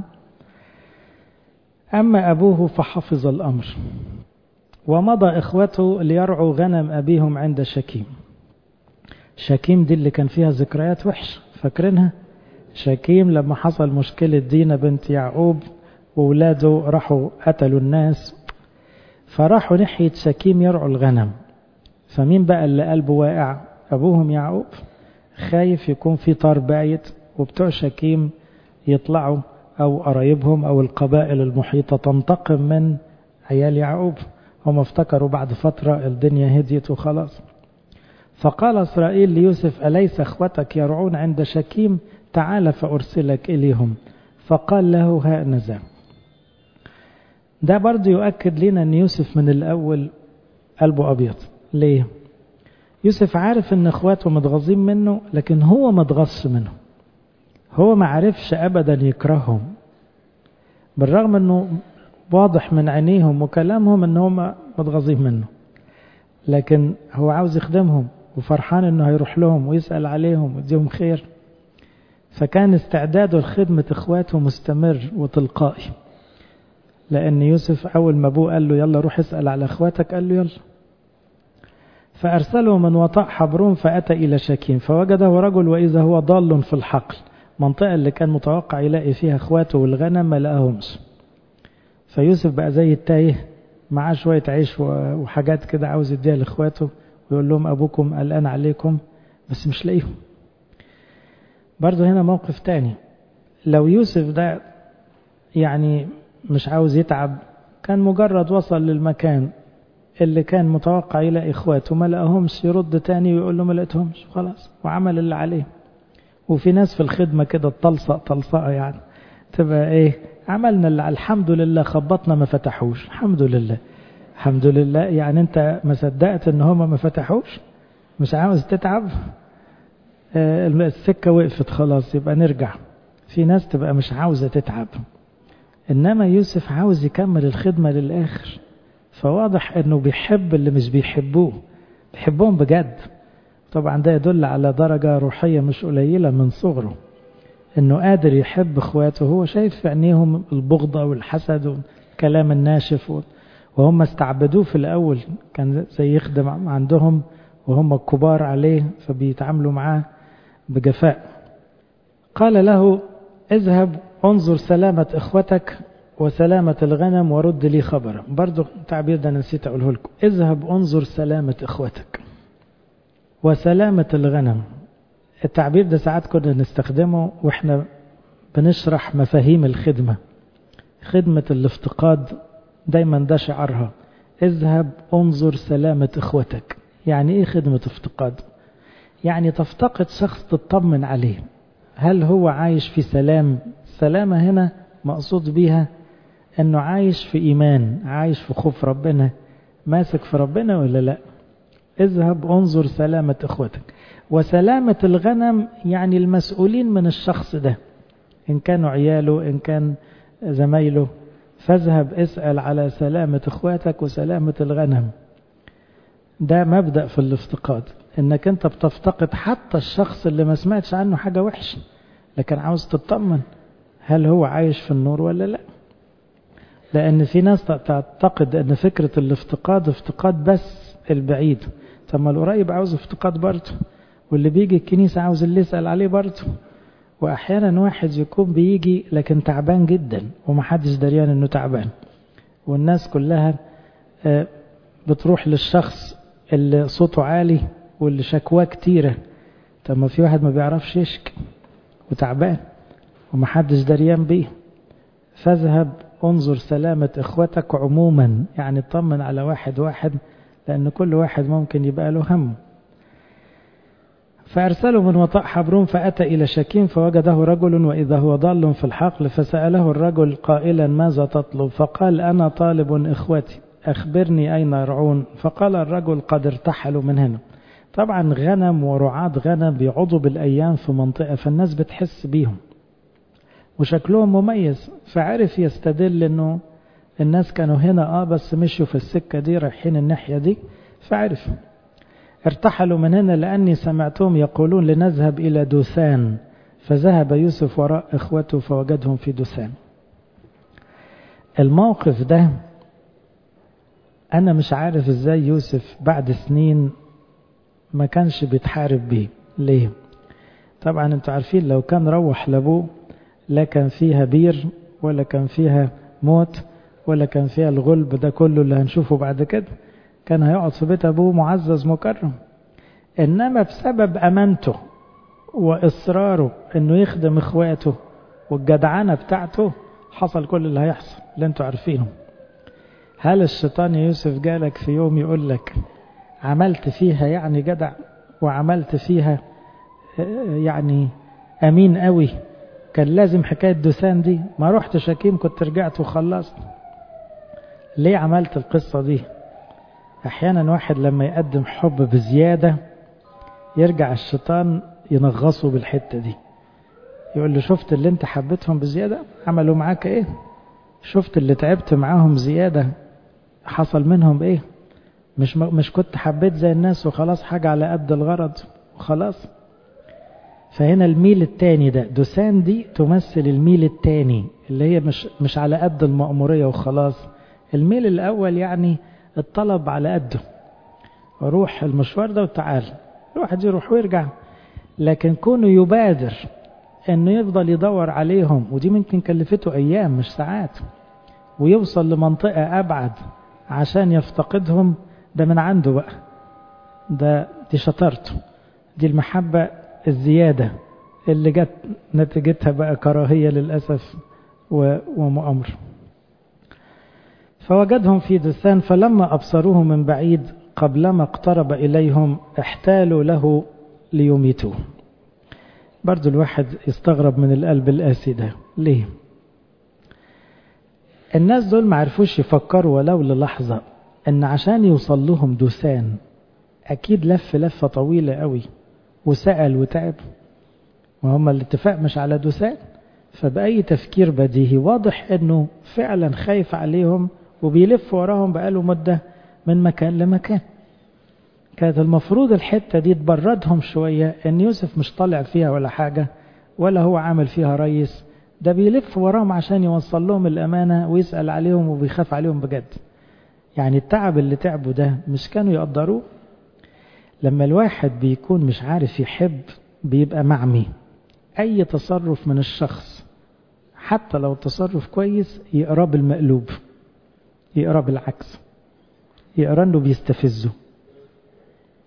أما أبوه فحفظ الأمر ومضى إخوته ليرعوا غنم أبيهم عند شكيم شكيم دي اللي كان فيها ذكريات وحشة فاكرينها شكيم لما حصل مشكلة دينا بنت يعقوب وولاده راحوا قتلوا الناس فراحوا ناحية شكيم يرعوا الغنم فمين بقى اللي قلبه واقع أبوهم يعقوب خايف يكون في طار بايت وبتوع شكيم يطلعوا أو قرايبهم أو القبائل المحيطة تنتقم من عيال يعقوب هم افتكروا بعد فترة الدنيا هديت وخلاص فقال إسرائيل ليوسف أليس أخوتك يرعون عند شكيم تعال فأرسلك إليهم فقال له ها نزل ده برضه يؤكد لنا أن يوسف من الأول قلبه أبيض ليه يوسف عارف أن أخواته متغاظين منه لكن هو ما اتغص منه هو ما عرفش أبدا يكرههم بالرغم أنه واضح من عينيهم وكلامهم ان هم متغاظين منه لكن هو عاوز يخدمهم وفرحان انه هيروح لهم ويسأل عليهم ويديهم خير فكان استعداده لخدمة اخواته مستمر وتلقائي لان يوسف اول ما ابوه قال له يلا روح اسأل على اخواتك قال له يلا فارسله من وطاء حبرون فاتى الى شكيم فوجده رجل واذا هو ضال في الحقل منطقة اللي كان متوقع يلاقي فيها اخواته والغنم ما لقاهمش فيوسف بقى زي التايه معاه شوية عيش وحاجات كده عاوز يديها لاخواته ويقول لهم ابوكم قلقان عليكم بس مش لاقيهم برضه هنا موقف تاني لو يوسف ده يعني مش عاوز يتعب كان مجرد وصل للمكان اللي كان متوقع يلاقي اخواته ما لقاهمش يرد تاني ويقول له ما لقيتهمش خلاص وعمل اللي عليه وفي ناس في الخدمة كده تلصق تلصقة يعني تبقى ايه عملنا اللي الحمد لله خبطنا ما فتحوش الحمد لله الحمد لله يعني انت ما صدقت ان هما ما فتحوش مش عاوز تتعب آه السكة وقفت خلاص يبقى نرجع في ناس تبقى مش عاوزة تتعب انما يوسف عاوز يكمل الخدمة للاخر فواضح انه بيحب اللي مش بيحبوه بيحبهم بجد طبعا ده يدل على درجة روحية مش قليلة من صغره انه قادر يحب اخواته هو شايف في عينيهم البغضة والحسد والكلام الناشف وهم استعبدوه في الاول كان زي يخدم عندهم وهم الكبار عليه فبيتعاملوا معاه بجفاء قال له اذهب انظر سلامة اخوتك وسلامة الغنم ورد لي خبرا برضو التعبير ده نسيت اقوله لكم اذهب انظر سلامة اخوتك وسلامة الغنم التعبير ده ساعات كنا نستخدمه واحنا بنشرح مفاهيم الخدمة خدمة الافتقاد دايما ده شعارها اذهب انظر سلامة اخوتك يعني ايه خدمة افتقاد يعني تفتقد شخص تطمن عليه هل هو عايش في سلام سلامة هنا مقصود بيها انه عايش في ايمان عايش في خوف ربنا ماسك في ربنا ولا لا اذهب انظر سلامة اخوتك وسلامة الغنم يعني المسؤولين من الشخص ده ان كانوا عياله ان كان زمايله فاذهب اسأل على سلامة اخواتك وسلامة الغنم ده مبدأ في الافتقاد انك انت بتفتقد حتى الشخص اللي ما سمعتش عنه حاجة وحشة لكن عاوز تطمن هل هو عايش في النور ولا لا لان في ناس تعتقد ان فكرة الافتقاد افتقاد بس البعيد طب ما القريب عاوز افتقاد برضه واللي بيجي الكنيسة عاوز اللي يسأل عليه برضه واحيانا واحد يكون بيجي لكن تعبان جدا ومحدش دريان انه تعبان والناس كلها بتروح للشخص اللي صوته عالي واللي شكواه كتيرة طب ما في واحد ما بيعرفش يشكي وتعبان ومحدش دريان بيه فاذهب انظر سلامة اخوتك عموما يعني اطمن على واحد واحد لان كل واحد ممكن يبقى له هم فأرسلوا من وطاء حبرون فأتى إلى شكيم فوجده رجل وإذا هو ضال في الحقل فسأله الرجل قائلا ماذا تطلب فقال أنا طالب إخوتي أخبرني أين يرعون فقال الرجل قد ارتحلوا من هنا طبعا غنم ورعاة غنم بيقعدوا بالأيام في منطقة فالناس بتحس بيهم وشكلهم مميز فعرف يستدل أنه الناس كانوا هنا آه بس مشوا في السكة دي رايحين الناحية دي فعرف ارتحلوا من هنا لأني سمعتهم يقولون لنذهب إلى دوسان فذهب يوسف وراء إخوته فوجدهم في دوسان الموقف ده أنا مش عارف إزاي يوسف بعد سنين ما كانش بيتحارب بيه ليه طبعا انتوا عارفين لو كان روح لابوه لا كان فيها بير ولا كان فيها موت ولا كان فيها الغلب ده كله اللي هنشوفه بعد كده كان هيقعد في بيت أبوه معزز مكرم إنما بسبب أمانته وإصراره إنه يخدم إخواته والجدعنة بتاعته حصل كل اللي هيحصل اللي انتوا عارفينه هل الشيطان يا يوسف جالك في يوم يقول لك عملت فيها يعني جدع وعملت فيها يعني أمين قوي كان لازم حكاية دوسان دي ما رحت شكيم كنت رجعت وخلصت ليه عملت القصة دي احيانا واحد لما يقدم حب بزيادة يرجع الشيطان ينغصه بالحتة دي يقول له شفت اللي انت حبيتهم بزيادة عملوا معاك ايه شفت اللي تعبت معاهم زيادة حصل منهم ايه مش مش كنت حبيت زي الناس وخلاص حاجة على قد الغرض وخلاص فهنا الميل التاني ده دوسان دي تمثل الميل التاني اللي هي مش مش على قد المأمورية وخلاص الميل الأول يعني الطلب على قده روح المشوار ده وتعال الواحد يروح ويرجع لكن كونه يبادر انه يفضل يدور عليهم ودي ممكن كلفته ايام مش ساعات ويوصل لمنطقة ابعد عشان يفتقدهم ده من عنده بقى ده دي شطارته دي المحبة الزيادة اللي جت نتيجتها بقى كراهية للأسف ومؤامرة فوجدهم في دثان فلما أبصروه من بعيد قبلما اقترب إليهم احتالوا له ليميتوه برضو الواحد يستغرب من القلب القاسي ده ليه الناس دول ما عرفوش يفكروا ولو للحظة ان عشان يوصل لهم دوسان اكيد لف لفة طويلة قوي وسأل وتعب وهم الاتفاق مش على دوسان فبأي تفكير بديهي واضح انه فعلا خايف عليهم وبيلف وراهم بقاله مدة من مكان لمكان كانت المفروض الحتة دي تبردهم شوية ان يوسف مش طالع فيها ولا حاجة ولا هو عامل فيها رئيس ده بيلف وراهم عشان يوصل لهم الأمانة ويسأل عليهم وبيخاف عليهم بجد يعني التعب اللي تعبوا ده مش كانوا يقدروه لما الواحد بيكون مش عارف يحب بيبقى معمي أي تصرف من الشخص حتى لو تصرف كويس يقراه بالمقلوب يقراه بالعكس يقراه انه بيستفزه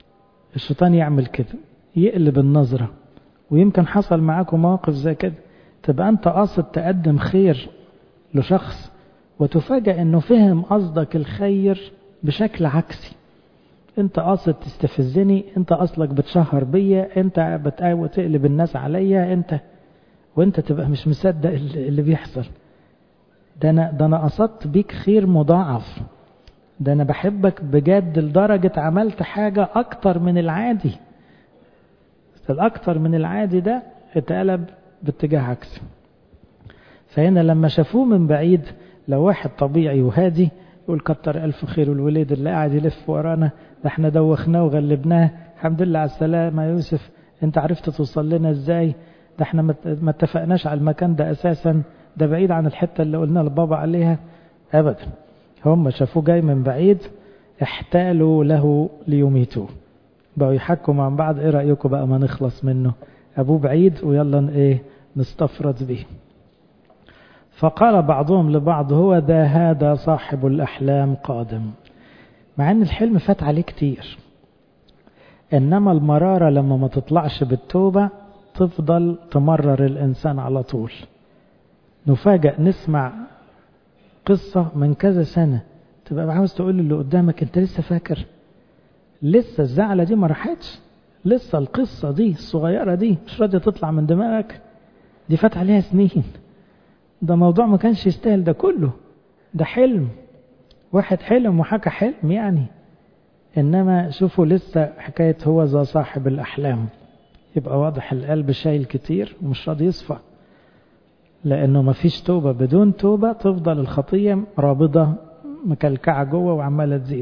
الشيطان يعمل كده يقلب النظرة ويمكن حصل معاكم مواقف زي كده تبقى أنت قاصد تقدم خير لشخص وتفاجأ أنه فهم قصدك الخير بشكل عكسي أنت قاصد تستفزني أنت أصلك بتشهر بيا أنت بتقاوي تقلب الناس عليا أنت وأنت تبقى مش مصدق اللي بيحصل ده أنا, ده أنا قصدت بيك خير مضاعف ده أنا بحبك بجد لدرجة عملت حاجة أكتر من العادي الأكتر من العادي ده اتقلب باتجاه عكسي فهنا لما شافوه من بعيد لو واحد طبيعي وهادي يقول كتر ألف خير الوليد اللي قاعد يلف ورانا ده احنا دوخناه وغلبناه الحمد لله على السلامة يا يوسف انت عرفت توصل لنا ازاي ده احنا ما اتفقناش على المكان ده اساسا ده بعيد عن الحتة اللي قلنا لبابا عليها ابدا هم شافوه جاي من بعيد احتالوا له ليميتوه بقوا يحكوا مع بعض ايه رأيكم بقى ما نخلص منه ابوه بعيد ويلا ايه نستفرد به فقال بعضهم لبعض هو ده هذا صاحب الأحلام قادم مع ان الحلم فات عليه كتير انما المرارة لما ما تطلعش بالتوبة تفضل تمرر الانسان على طول نفاجأ نسمع قصة من كذا سنة تبقى عاوز تقول اللي قدامك انت لسه فاكر لسه الزعلة دي ما راحتش لسه القصة دي الصغيرة دي مش راضية تطلع من دماغك دي فات عليها سنين ده موضوع ما كانش يستاهل ده كله ده حلم واحد حلم وحكى حلم يعني إنما شوفوا لسه حكاية هو ذا صاحب الأحلام يبقى واضح القلب شايل كتير ومش راضي يصفى لأنه ما فيش توبة بدون توبة تفضل الخطية رابضة مكلكعة جوه وعمالة تزيد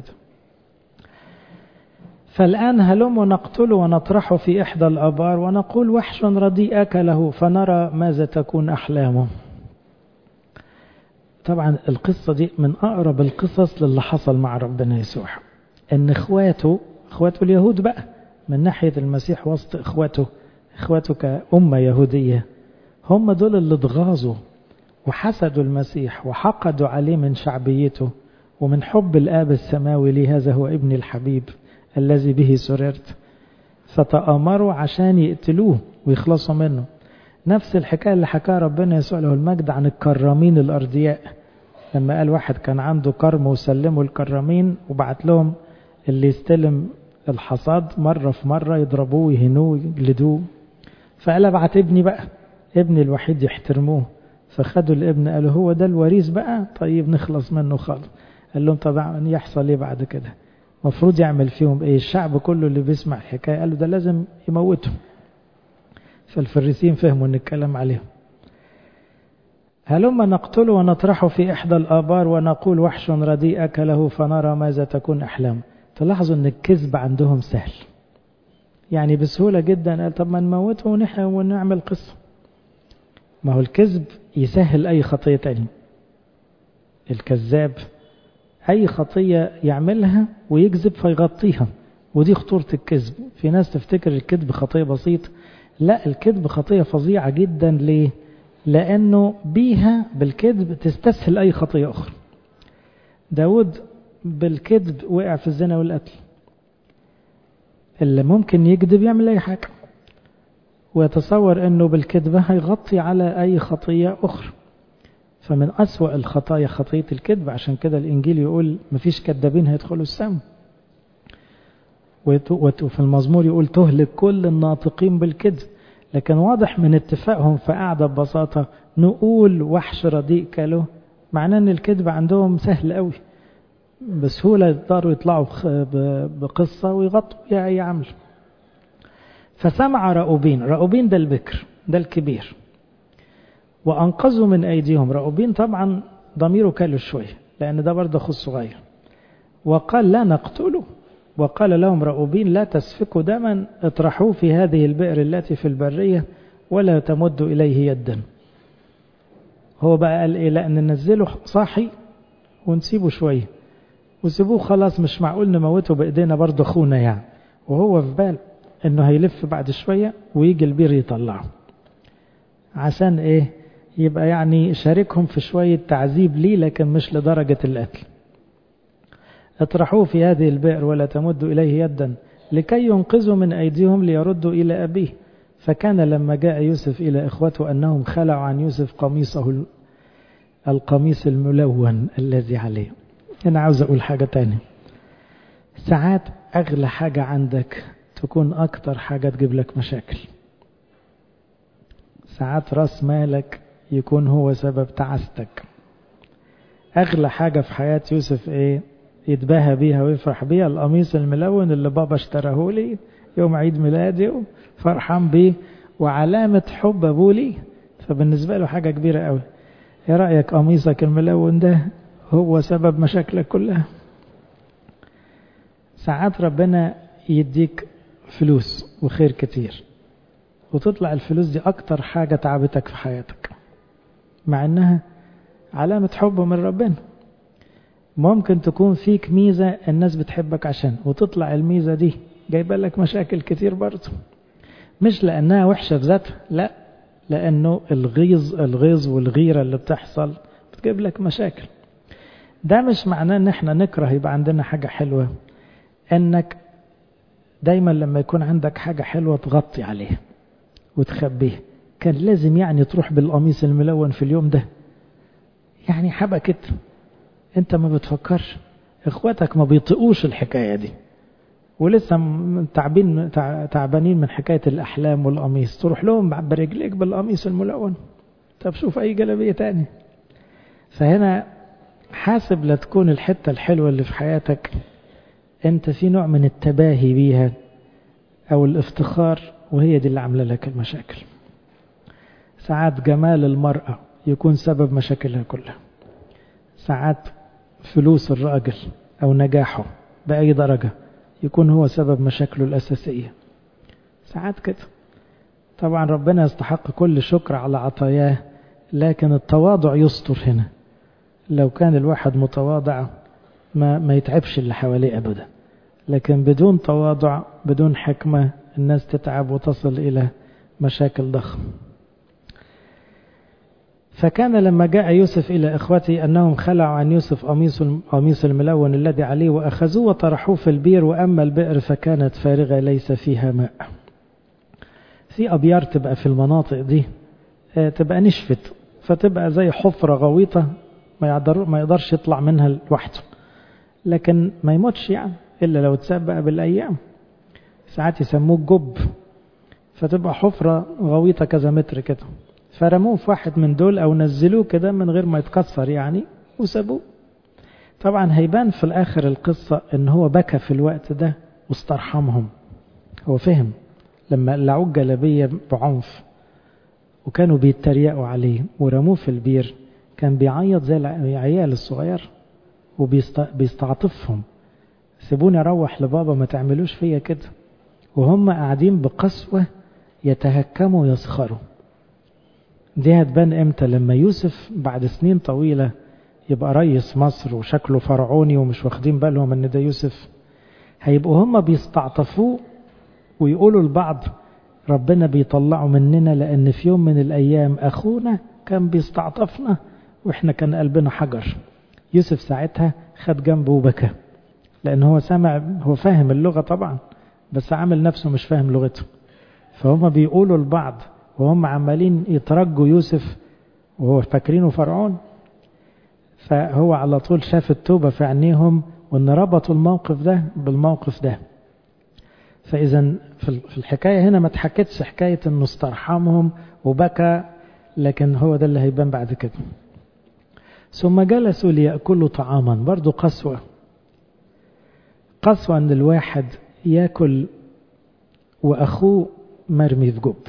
فالآن هلم نقتله ونطرحه في إحدى الآبار ونقول وحش رديء أكله فنرى ماذا تكون أحلامه طبعا القصة دي من أقرب القصص للي حصل مع ربنا يسوع إن إخواته إخواته اليهود بقى من ناحية المسيح وسط إخواته إخواته كأمة يهودية هم دول اللي اتغاظوا وحسدوا المسيح وحقدوا عليه من شعبيته ومن حب الآب السماوي لي هذا هو ابني الحبيب الذي به سررت فتآمروا عشان يقتلوه ويخلصوا منه نفس الحكاية اللي حكاها ربنا يسوع له المجد عن الكرامين الأرضياء لما قال واحد كان عنده كرم وسلموا الكرامين وبعت لهم اللي يستلم الحصاد مرة في مرة يضربوه ويهنوه ويجلدوه فقال ابعت ابني بقى ابني الوحيد يحترموه فخدوا الابن قالوا هو ده الوريث بقى طيب نخلص منه خالص قال لهم طبعا يحصل ايه بعد كده المفروض يعمل فيهم ايه الشعب كله اللي بيسمع الحكايه قالوا ده لازم يموتهم فالفريسين فهموا ان الكلام عليهم هلما نقتله ونطرحه في إحدى الآبار ونقول وحش رديء أكله فنرى ماذا تكون أحلام تلاحظوا أن الكذب عندهم سهل يعني بسهولة جدا قال طب ما نموته ونعمل قصة ما هو الكذب يسهل أي خطية تاني الكذاب أي خطية يعملها ويكذب فيغطيها ودي خطورة الكذب في ناس تفتكر الكذب خطية بسيطة لا الكذب خطية فظيعة جدا ليه لأنه بيها بالكذب تستسهل أي خطية أخرى داود بالكذب وقع في الزنا والقتل اللي ممكن يكذب يعمل أي حاجة ويتصور أنه بالكذب هيغطي على أي خطية أخرى فمن أسوأ الخطايا خطية الكذب عشان كده الإنجيل يقول مفيش كذابين هيدخلوا السماء وفي المزمور يقول تهلك كل الناطقين بالكذب لكن واضح من اتفاقهم في قاعدة ببساطة نقول وحش رديء كله معناه ان الكذب عندهم سهل قوي بسهولة يقدروا يطلعوا بقصة ويغطوا بيها أي عمل فسمع رأوبين رأوبين ده البكر ده الكبير وأنقذوا من أيديهم رأوبين طبعا ضميره كله شوية لأن ده برضه أخو الصغير وقال لا نقتله وقال لهم رأوبين لا تسفكوا دما اطرحوه في هذه البئر التي في البرية ولا تمدوا إليه يدا هو بقى قال إيه لا ننزله صاحي ونسيبه شوية وسيبوه خلاص مش معقول نموته بإيدينا برضه أخونا يعني وهو في بال إنه هيلف بعد شوية ويجي البير يطلعه عشان إيه يبقى يعني شاركهم في شوية تعذيب ليه لكن مش لدرجة القتل اطرحوه في هذه البئر ولا تمدوا إليه يدا لكي ينقذوا من أيديهم ليردوا إلى أبيه فكان لما جاء يوسف إلى إخوته أنهم خلعوا عن يوسف قميصه القميص الملون الذي عليه أنا عاوز أقول حاجة تانية ساعات أغلى حاجة عندك تكون أكتر حاجة تجيب لك مشاكل ساعات راس مالك يكون هو سبب تعاستك أغلى حاجة في حياة يوسف إيه يتباهى بيها ويفرح بيها القميص الملون اللي بابا اشتراه لي يوم عيد ميلادي فرحان بيه وعلامة حب أبوه لي فبالنسبة له حاجة كبيرة قوي ايه رأيك قميصك الملون ده هو سبب مشاكلك كلها ساعات ربنا يديك فلوس وخير كتير وتطلع الفلوس دي أكتر حاجة تعبتك في حياتك مع إنها علامة حب من ربنا ممكن تكون فيك ميزة الناس بتحبك عشان وتطلع الميزة دي جايبه لك مشاكل كتير برضه مش لأنها وحشة في ذاتها لا لأنه الغيظ الغيظ والغيرة اللي بتحصل بتجيب لك مشاكل ده مش معناه ان احنا نكره يبقى عندنا حاجة حلوة انك دايما لما يكون عندك حاجة حلوة تغطي عليها وتخبيها كان لازم يعني تروح بالقميص الملون في اليوم ده يعني حبكت انت ما بتفكرش اخواتك ما بيطقوش الحكاية دي ولسه تعبين تعبانين من حكاية الأحلام والقميص تروح لهم برجليك بالقميص الملون طب شوف أي جلبية تاني فهنا حاسب لا تكون الحتة الحلوة اللي في حياتك انت في نوع من التباهي بيها أو الافتخار وهي دي اللي عاملة لك المشاكل ساعات جمال المرأة يكون سبب مشاكلها كلها ساعات فلوس الراجل أو نجاحه بأي درجة يكون هو سبب مشاكله الأساسية ساعات كده طبعا ربنا يستحق كل شكر على عطاياه لكن التواضع يستر هنا لو كان الواحد متواضع ما, ما يتعبش اللي حواليه أبدا لكن بدون تواضع بدون حكمة الناس تتعب وتصل إلى مشاكل ضخمة فكان لما جاء يوسف إلى إخوته أنهم خلعوا عن يوسف قميص قميص الملون الذي عليه وأخذوه وطرحوه في البير وأما البئر فكانت فارغة ليس فيها ماء في أبيار تبقى في المناطق دي تبقى نشفت فتبقى زي حفرة غويطة ما, يقدر ما يقدرش يطلع منها لوحده لكن ما يموتش يعني إلا لو اتساب بقى بالأيام ساعات يسموه جب فتبقى حفرة غويطة كذا متر كده فرموه في واحد من دول او نزلوه كده من غير ما يتكسر يعني وسابوه طبعا هيبان في الاخر القصة ان هو بكى في الوقت ده واسترحمهم هو فهم لما قلعوه الجلابية بعنف وكانوا بيتريقوا عليه ورموه في البير كان بيعيط زي العيال الصغير وبيستعطفهم سيبوني اروح لبابا ما تعملوش فيا كده وهم قاعدين بقسوة يتهكموا ويسخروا دي هتبان امتى لما يوسف بعد سنين طويلة يبقى رئيس مصر وشكله فرعوني ومش واخدين بالهم ان ده يوسف هيبقوا هم بيستعطفوه ويقولوا لبعض ربنا بيطلعوا مننا لان في يوم من الايام اخونا كان بيستعطفنا واحنا كان قلبنا حجر يوسف ساعتها خد جنبه وبكى لان هو سامع هو فاهم اللغة طبعا بس عامل نفسه مش فاهم لغته فهم بيقولوا لبعض وهم عمالين يترجوا يوسف وهو فاكرينه فرعون فهو على طول شاف التوبة في عينيهم وان ربطوا الموقف ده بالموقف ده فإذا في الحكاية هنا ما تحكتش حكاية انه استرحمهم وبكى لكن هو ده اللي هيبان بعد كده ثم جلسوا ليأكلوا طعاما برضو قسوة قسوة ان الواحد ياكل وأخوه مرمي في جب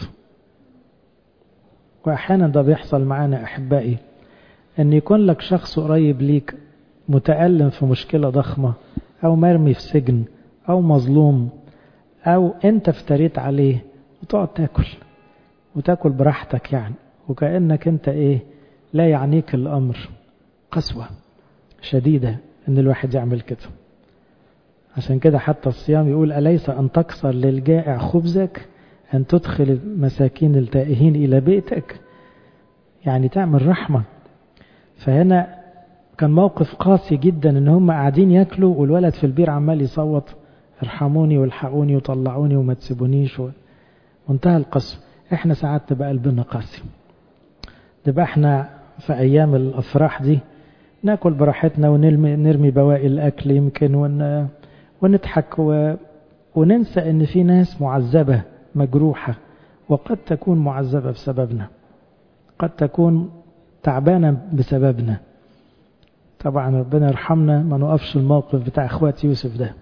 وأحيانا ده بيحصل معانا أحبائي أن يكون لك شخص قريب ليك متألم في مشكلة ضخمة أو مرمي في سجن أو مظلوم أو أنت افتريت عليه وتقعد تاكل وتاكل براحتك يعني وكأنك أنت إيه لا يعنيك الأمر قسوة شديدة أن الواحد يعمل كده عشان كده حتى الصيام يقول أليس أن تكسر للجائع خبزك أن تدخل المساكين التائهين إلى بيتك يعني تعمل رحمة فهنا كان موقف قاسي جدا ان هم قاعدين ياكلوا والولد في البير عمال يصوت ارحموني والحقوني وطلعوني وما تسيبونيش و... منتهى القسوة احنا ساعات تبقى قلبنا قاسي تبقى احنا في ايام الافراح دي ناكل براحتنا ونرمي نرمي بواقي الاكل يمكن ون ونضحك و... وننسى ان في ناس معذبه مجروحه وقد تكون معذبه بسببنا قد تكون تعبانه بسببنا طبعا ربنا يرحمنا ما نقفش الموقف بتاع اخوات يوسف ده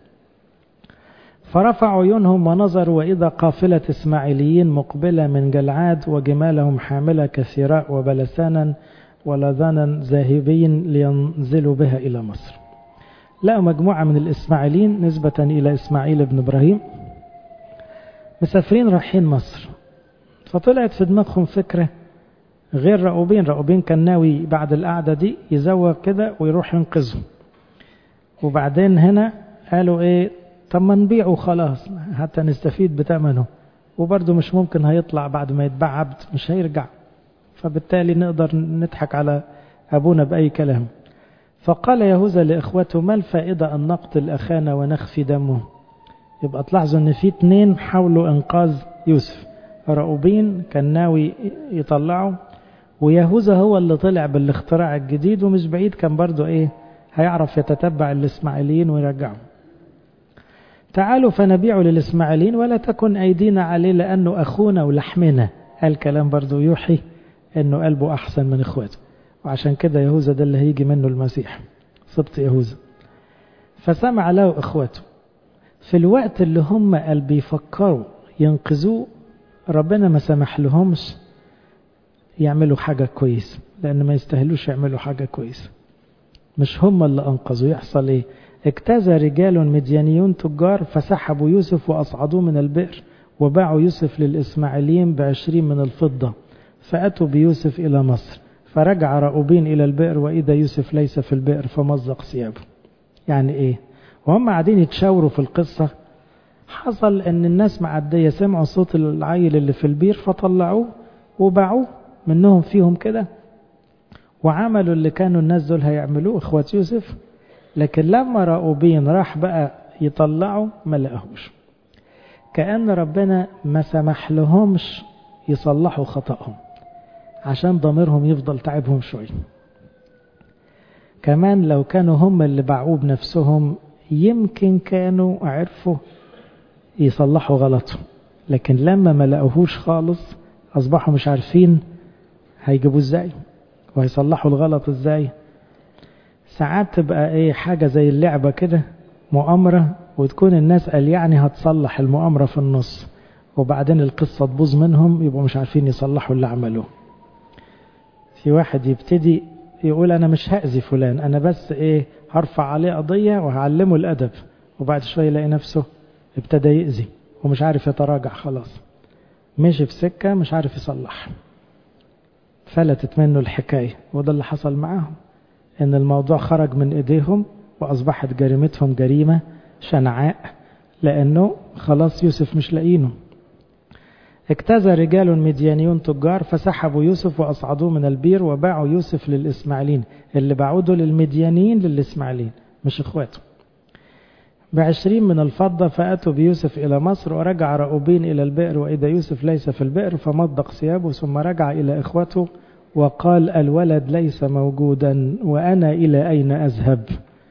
فرفعوا عيونهم ونظروا وإذا قافلة إسماعيليين مقبلة من جلعاد وجمالهم حاملة كثيراء وبلسانا ولذانا ذاهبين لينزلوا بها إلى مصر لقوا مجموعة من الإسماعيليين نسبة إلى إسماعيل بن إبراهيم مسافرين رايحين مصر فطلعت في دماغهم فكرة غير رأوبين رأوبين كان ناوي بعد القعدة دي يزوغ كده ويروح ينقذهم وبعدين هنا قالوا ايه طب ما نبيعه خلاص حتى نستفيد بثمنه وبرضه مش ممكن هيطلع بعد ما يتباع عبد مش هيرجع فبالتالي نقدر نضحك على أبونا بأي كلام فقال يهوذا لإخوته ما الفائدة أن نقتل أخانا ونخفي دمه يبقى تلاحظوا أن في اتنين حاولوا إنقاذ يوسف رأوبين كان ناوي يطلعه ويهوذا هو اللي طلع بالاختراع الجديد ومش بعيد كان برضه إيه هيعرف يتتبع الإسماعيليين ويرجعهم تعالوا فنبيع للإسماعيليين ولا تكن أيدينا عليه لأنه أخونا ولحمنا الكلام برضو يوحي أنه قلبه أحسن من إخواته وعشان كده يهوذا ده اللي هيجي منه المسيح سبط يهوذا فسمع له إخواته في الوقت اللي هم قال بيفكروا ينقذوه ربنا ما سمح لهمش يعملوا حاجة كويسة لأن ما يستاهلوش يعملوا حاجة كويسة مش هم اللي أنقذوا يحصل إيه اجتاز رجال مديانيون تجار فسحبوا يوسف وأصعدوه من البئر وباعوا يوسف للإسماعيليين بعشرين من الفضة فأتوا بيوسف إلى مصر فرجع رأوبين إلى البئر وإذا يوسف ليس في البئر فمزق ثيابه يعني إيه وهم قاعدين يتشاوروا في القصة حصل أن الناس معدية سمعوا صوت العيل اللي في البير فطلعوه وباعوه منهم فيهم كده وعملوا اللي كانوا الناس دول هيعملوه إخوة يوسف لكن لما راؤوبين راح بقى يطلعوا ما لقاهوش كأن ربنا ما سمح لهمش يصلحوا خطأهم عشان ضميرهم يفضل تعبهم شوية كمان لو كانوا هم اللي باعوه بنفسهم يمكن كانوا عرفوا يصلحوا غلطهم لكن لما ما لقوهوش خالص أصبحوا مش عارفين هيجيبوه ازاي وهيصلحوا الغلط ازاي ساعات تبقى ايه حاجة زي اللعبة كده مؤامرة وتكون الناس قال يعني هتصلح المؤامرة في النص وبعدين القصة تبوظ منهم يبقوا مش عارفين يصلحوا اللي عملوه في واحد يبتدي يقول انا مش هأذي فلان انا بس ايه هرفع عليه قضية وهعلمه الادب وبعد شوية يلاقي نفسه ابتدى يأذي ومش عارف يتراجع خلاص مشي في سكة مش عارف يصلح فلتت منه الحكاية وده اللي حصل معاهم ان الموضوع خرج من ايديهم واصبحت جريمتهم جريمة شنعاء لانه خلاص يوسف مش لاقينه اجتاز رجال مديانيون تجار فسحبوا يوسف واصعدوه من البير وباعوا يوسف للاسماعيليين اللي باعوه دول المديانيين للاسماعيليين مش اخواته بعشرين من الفضة فأتوا بيوسف إلى مصر ورجع رأوبين إلى البئر وإذا يوسف ليس في البئر فمضق ثيابه ثم رجع إلى إخوته وقال الولد ليس موجودا وأنا إلى أين أذهب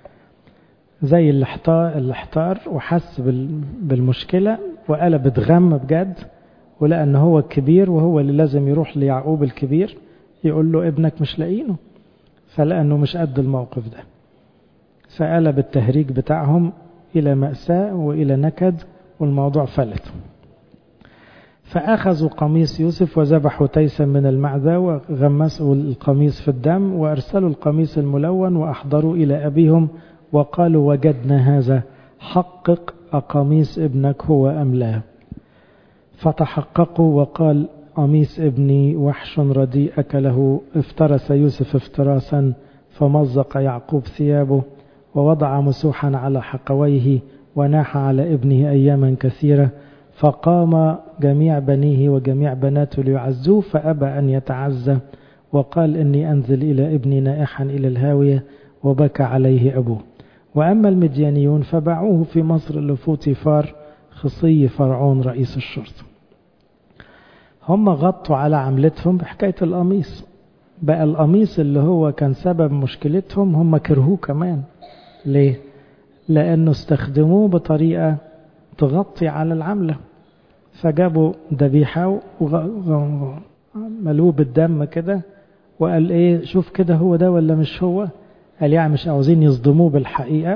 زي اللي احتار, اللي احتار وحس بالمشكلة وقلب اتغم بجد ولقى ان هو الكبير وهو اللي لازم يروح ليعقوب الكبير يقول له ابنك مش لاقينه فلقى انه مش قد الموقف ده فقلب التهريج بتاعهم الى مأساة والى نكد والموضوع فلت فأخذوا قميص يوسف وذبحوا تيسا من المعدة وغمسوا القميص في الدم وأرسلوا القميص الملون وأحضروا إلى أبيهم وقالوا وجدنا هذا حقق أقميص ابنك هو أم لا فتحققوا وقال قميص ابني وحش رديء أكله افترس يوسف افتراسا فمزق يعقوب ثيابه ووضع مسوحا على حقويه وناح على ابنه أياما كثيرة فقام جميع بنيه وجميع بناته ليعزوه فأبى أن يتعزى وقال إني أنزل إلى ابني نائحا إلى الهاوية وبكى عليه أبوه وأما المديانيون فباعوه في مصر لفوطيفار خصي فرعون رئيس الشرطة هم غطوا على عملتهم بحكاية القميص بقى القميص اللي هو كان سبب مشكلتهم هم كرهوه كمان ليه لأنه استخدموه بطريقة تغطي على العملة فجابوا ذبيحة وملوه بالدم كده وقال ايه شوف كده هو ده ولا مش هو قال يعني مش عاوزين يصدموه بالحقيقة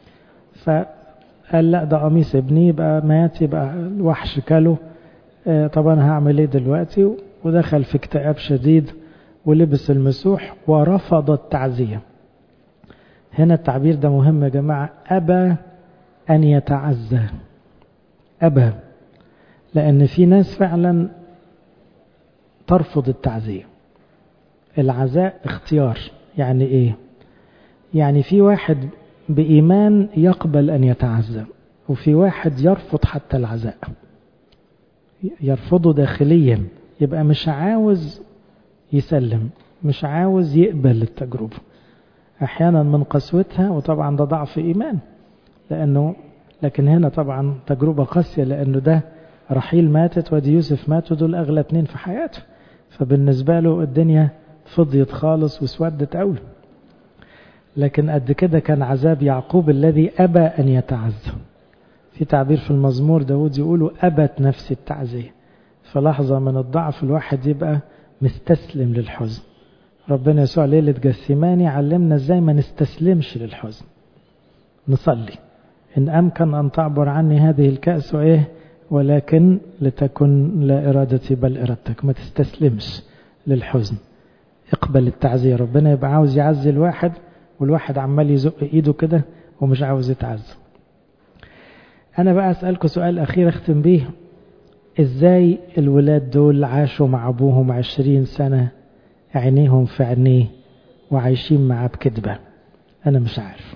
فقال لا ده قميص ابني يبقى مات يبقى الوحش كله آه طب انا هعمل ايه دلوقتي ودخل في اكتئاب شديد ولبس المسوح ورفض التعزية هنا التعبير ده مهم يا جماعة أبى أن يتعزى أبى لأن في ناس فعلا ترفض التعزية العزاء اختيار يعني ايه يعني في واحد بإيمان يقبل أن يتعزى وفي واحد يرفض حتى العزاء يرفضه داخليا يبقى مش عاوز يسلم مش عاوز يقبل التجربة أحيانا من قسوتها وطبعا ده ضعف إيمان لأنه لكن هنا طبعا تجربة قاسية لأنه ده رحيل ماتت ودي يوسف ماتوا دول أغلى اتنين في حياته فبالنسبة له الدنيا فضيت خالص وسودت قوي لكن قد كده كان عذاب يعقوب الذي أبى أن يتعزى في تعبير في المزمور داود يقولوا أبت نفسي التعزية فلحظة من الضعف الواحد يبقى مستسلم للحزن ربنا يسوع ليلة جثماني علمنا ازاي ما نستسلمش للحزن نصلي إن أمكن أن تعبر عني هذه الكأس وإيه ولكن لتكن لا إرادتي بل إرادتك ما تستسلمش للحزن اقبل التعزية ربنا يبقى عاوز يعزي الواحد والواحد عمال يزق ايده كده ومش عاوز يتعزى انا بقى اسألكم سؤال اخير اختم بيه ازاي الولاد دول عاشوا مع ابوهم عشرين سنة عينيهم في عينيه وعايشين معاه بكذبة انا مش عارف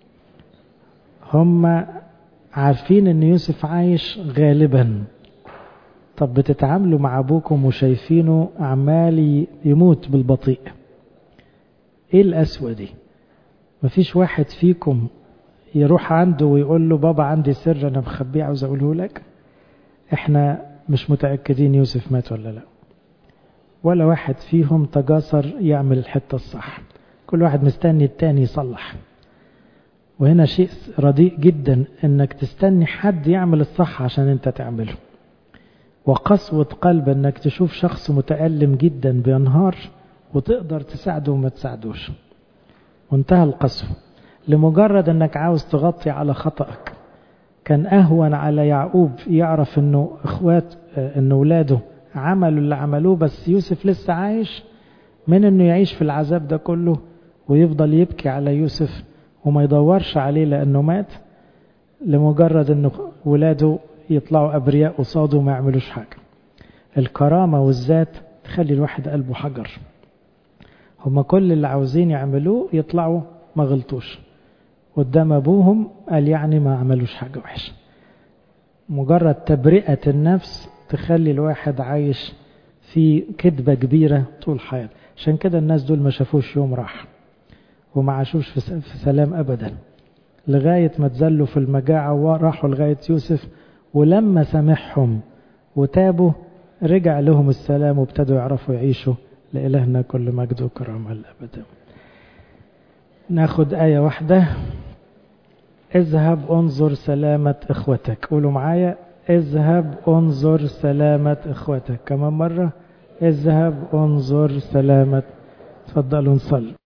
هم عارفين ان يوسف عايش غالبا طب بتتعاملوا مع ابوكم وشايفينه عمال يموت بالبطيء ايه القسوة دي مفيش واحد فيكم يروح عنده ويقول له بابا عندي سر انا مخبيه عاوز اقوله لك احنا مش متأكدين يوسف مات ولا لا ولا واحد فيهم تجاسر يعمل الحتة الصح كل واحد مستني التاني يصلح وهنا شيء رديء جدا انك تستني حد يعمل الصح عشان انت تعمله وقسوة قلب انك تشوف شخص متألم جدا بينهار وتقدر تساعده وما تساعدوش وانتهى القسوة لمجرد انك عاوز تغطي على خطأك كان اهون على يعقوب يعرف انه اخوات ان اولاده عملوا اللي عملوه بس يوسف لسه عايش من انه يعيش في العذاب ده كله ويفضل يبكي على يوسف وما يدورش عليه لانه مات لمجرد انه ولاده يطلعوا ابرياء قصاده وما يعملوش حاجه الكرامه والذات تخلي الواحد قلبه حجر هما كل اللي عاوزين يعملوه يطلعوا ما غلطوش قدام ابوهم قال يعني ما عملوش حاجه وحشه مجرد تبرئه النفس تخلي الواحد عايش في كذبه كبيره طول حياته عشان كده الناس دول ما شافوش يوم راح وما عاشوش في سلام ابدا لغايه ما تزلوا في المجاعه وراحوا لغايه يوسف ولما سامحهم وتابوا رجع لهم السلام وابتدوا يعرفوا يعيشوا لإلهنا كل مجد وكرامة الأبد ناخد آية واحدة اذهب انظر سلامة اخوتك قولوا معايا اذهب انظر سلامة اخوتك كمان مرة اذهب انظر سلامة تفضلوا نصلي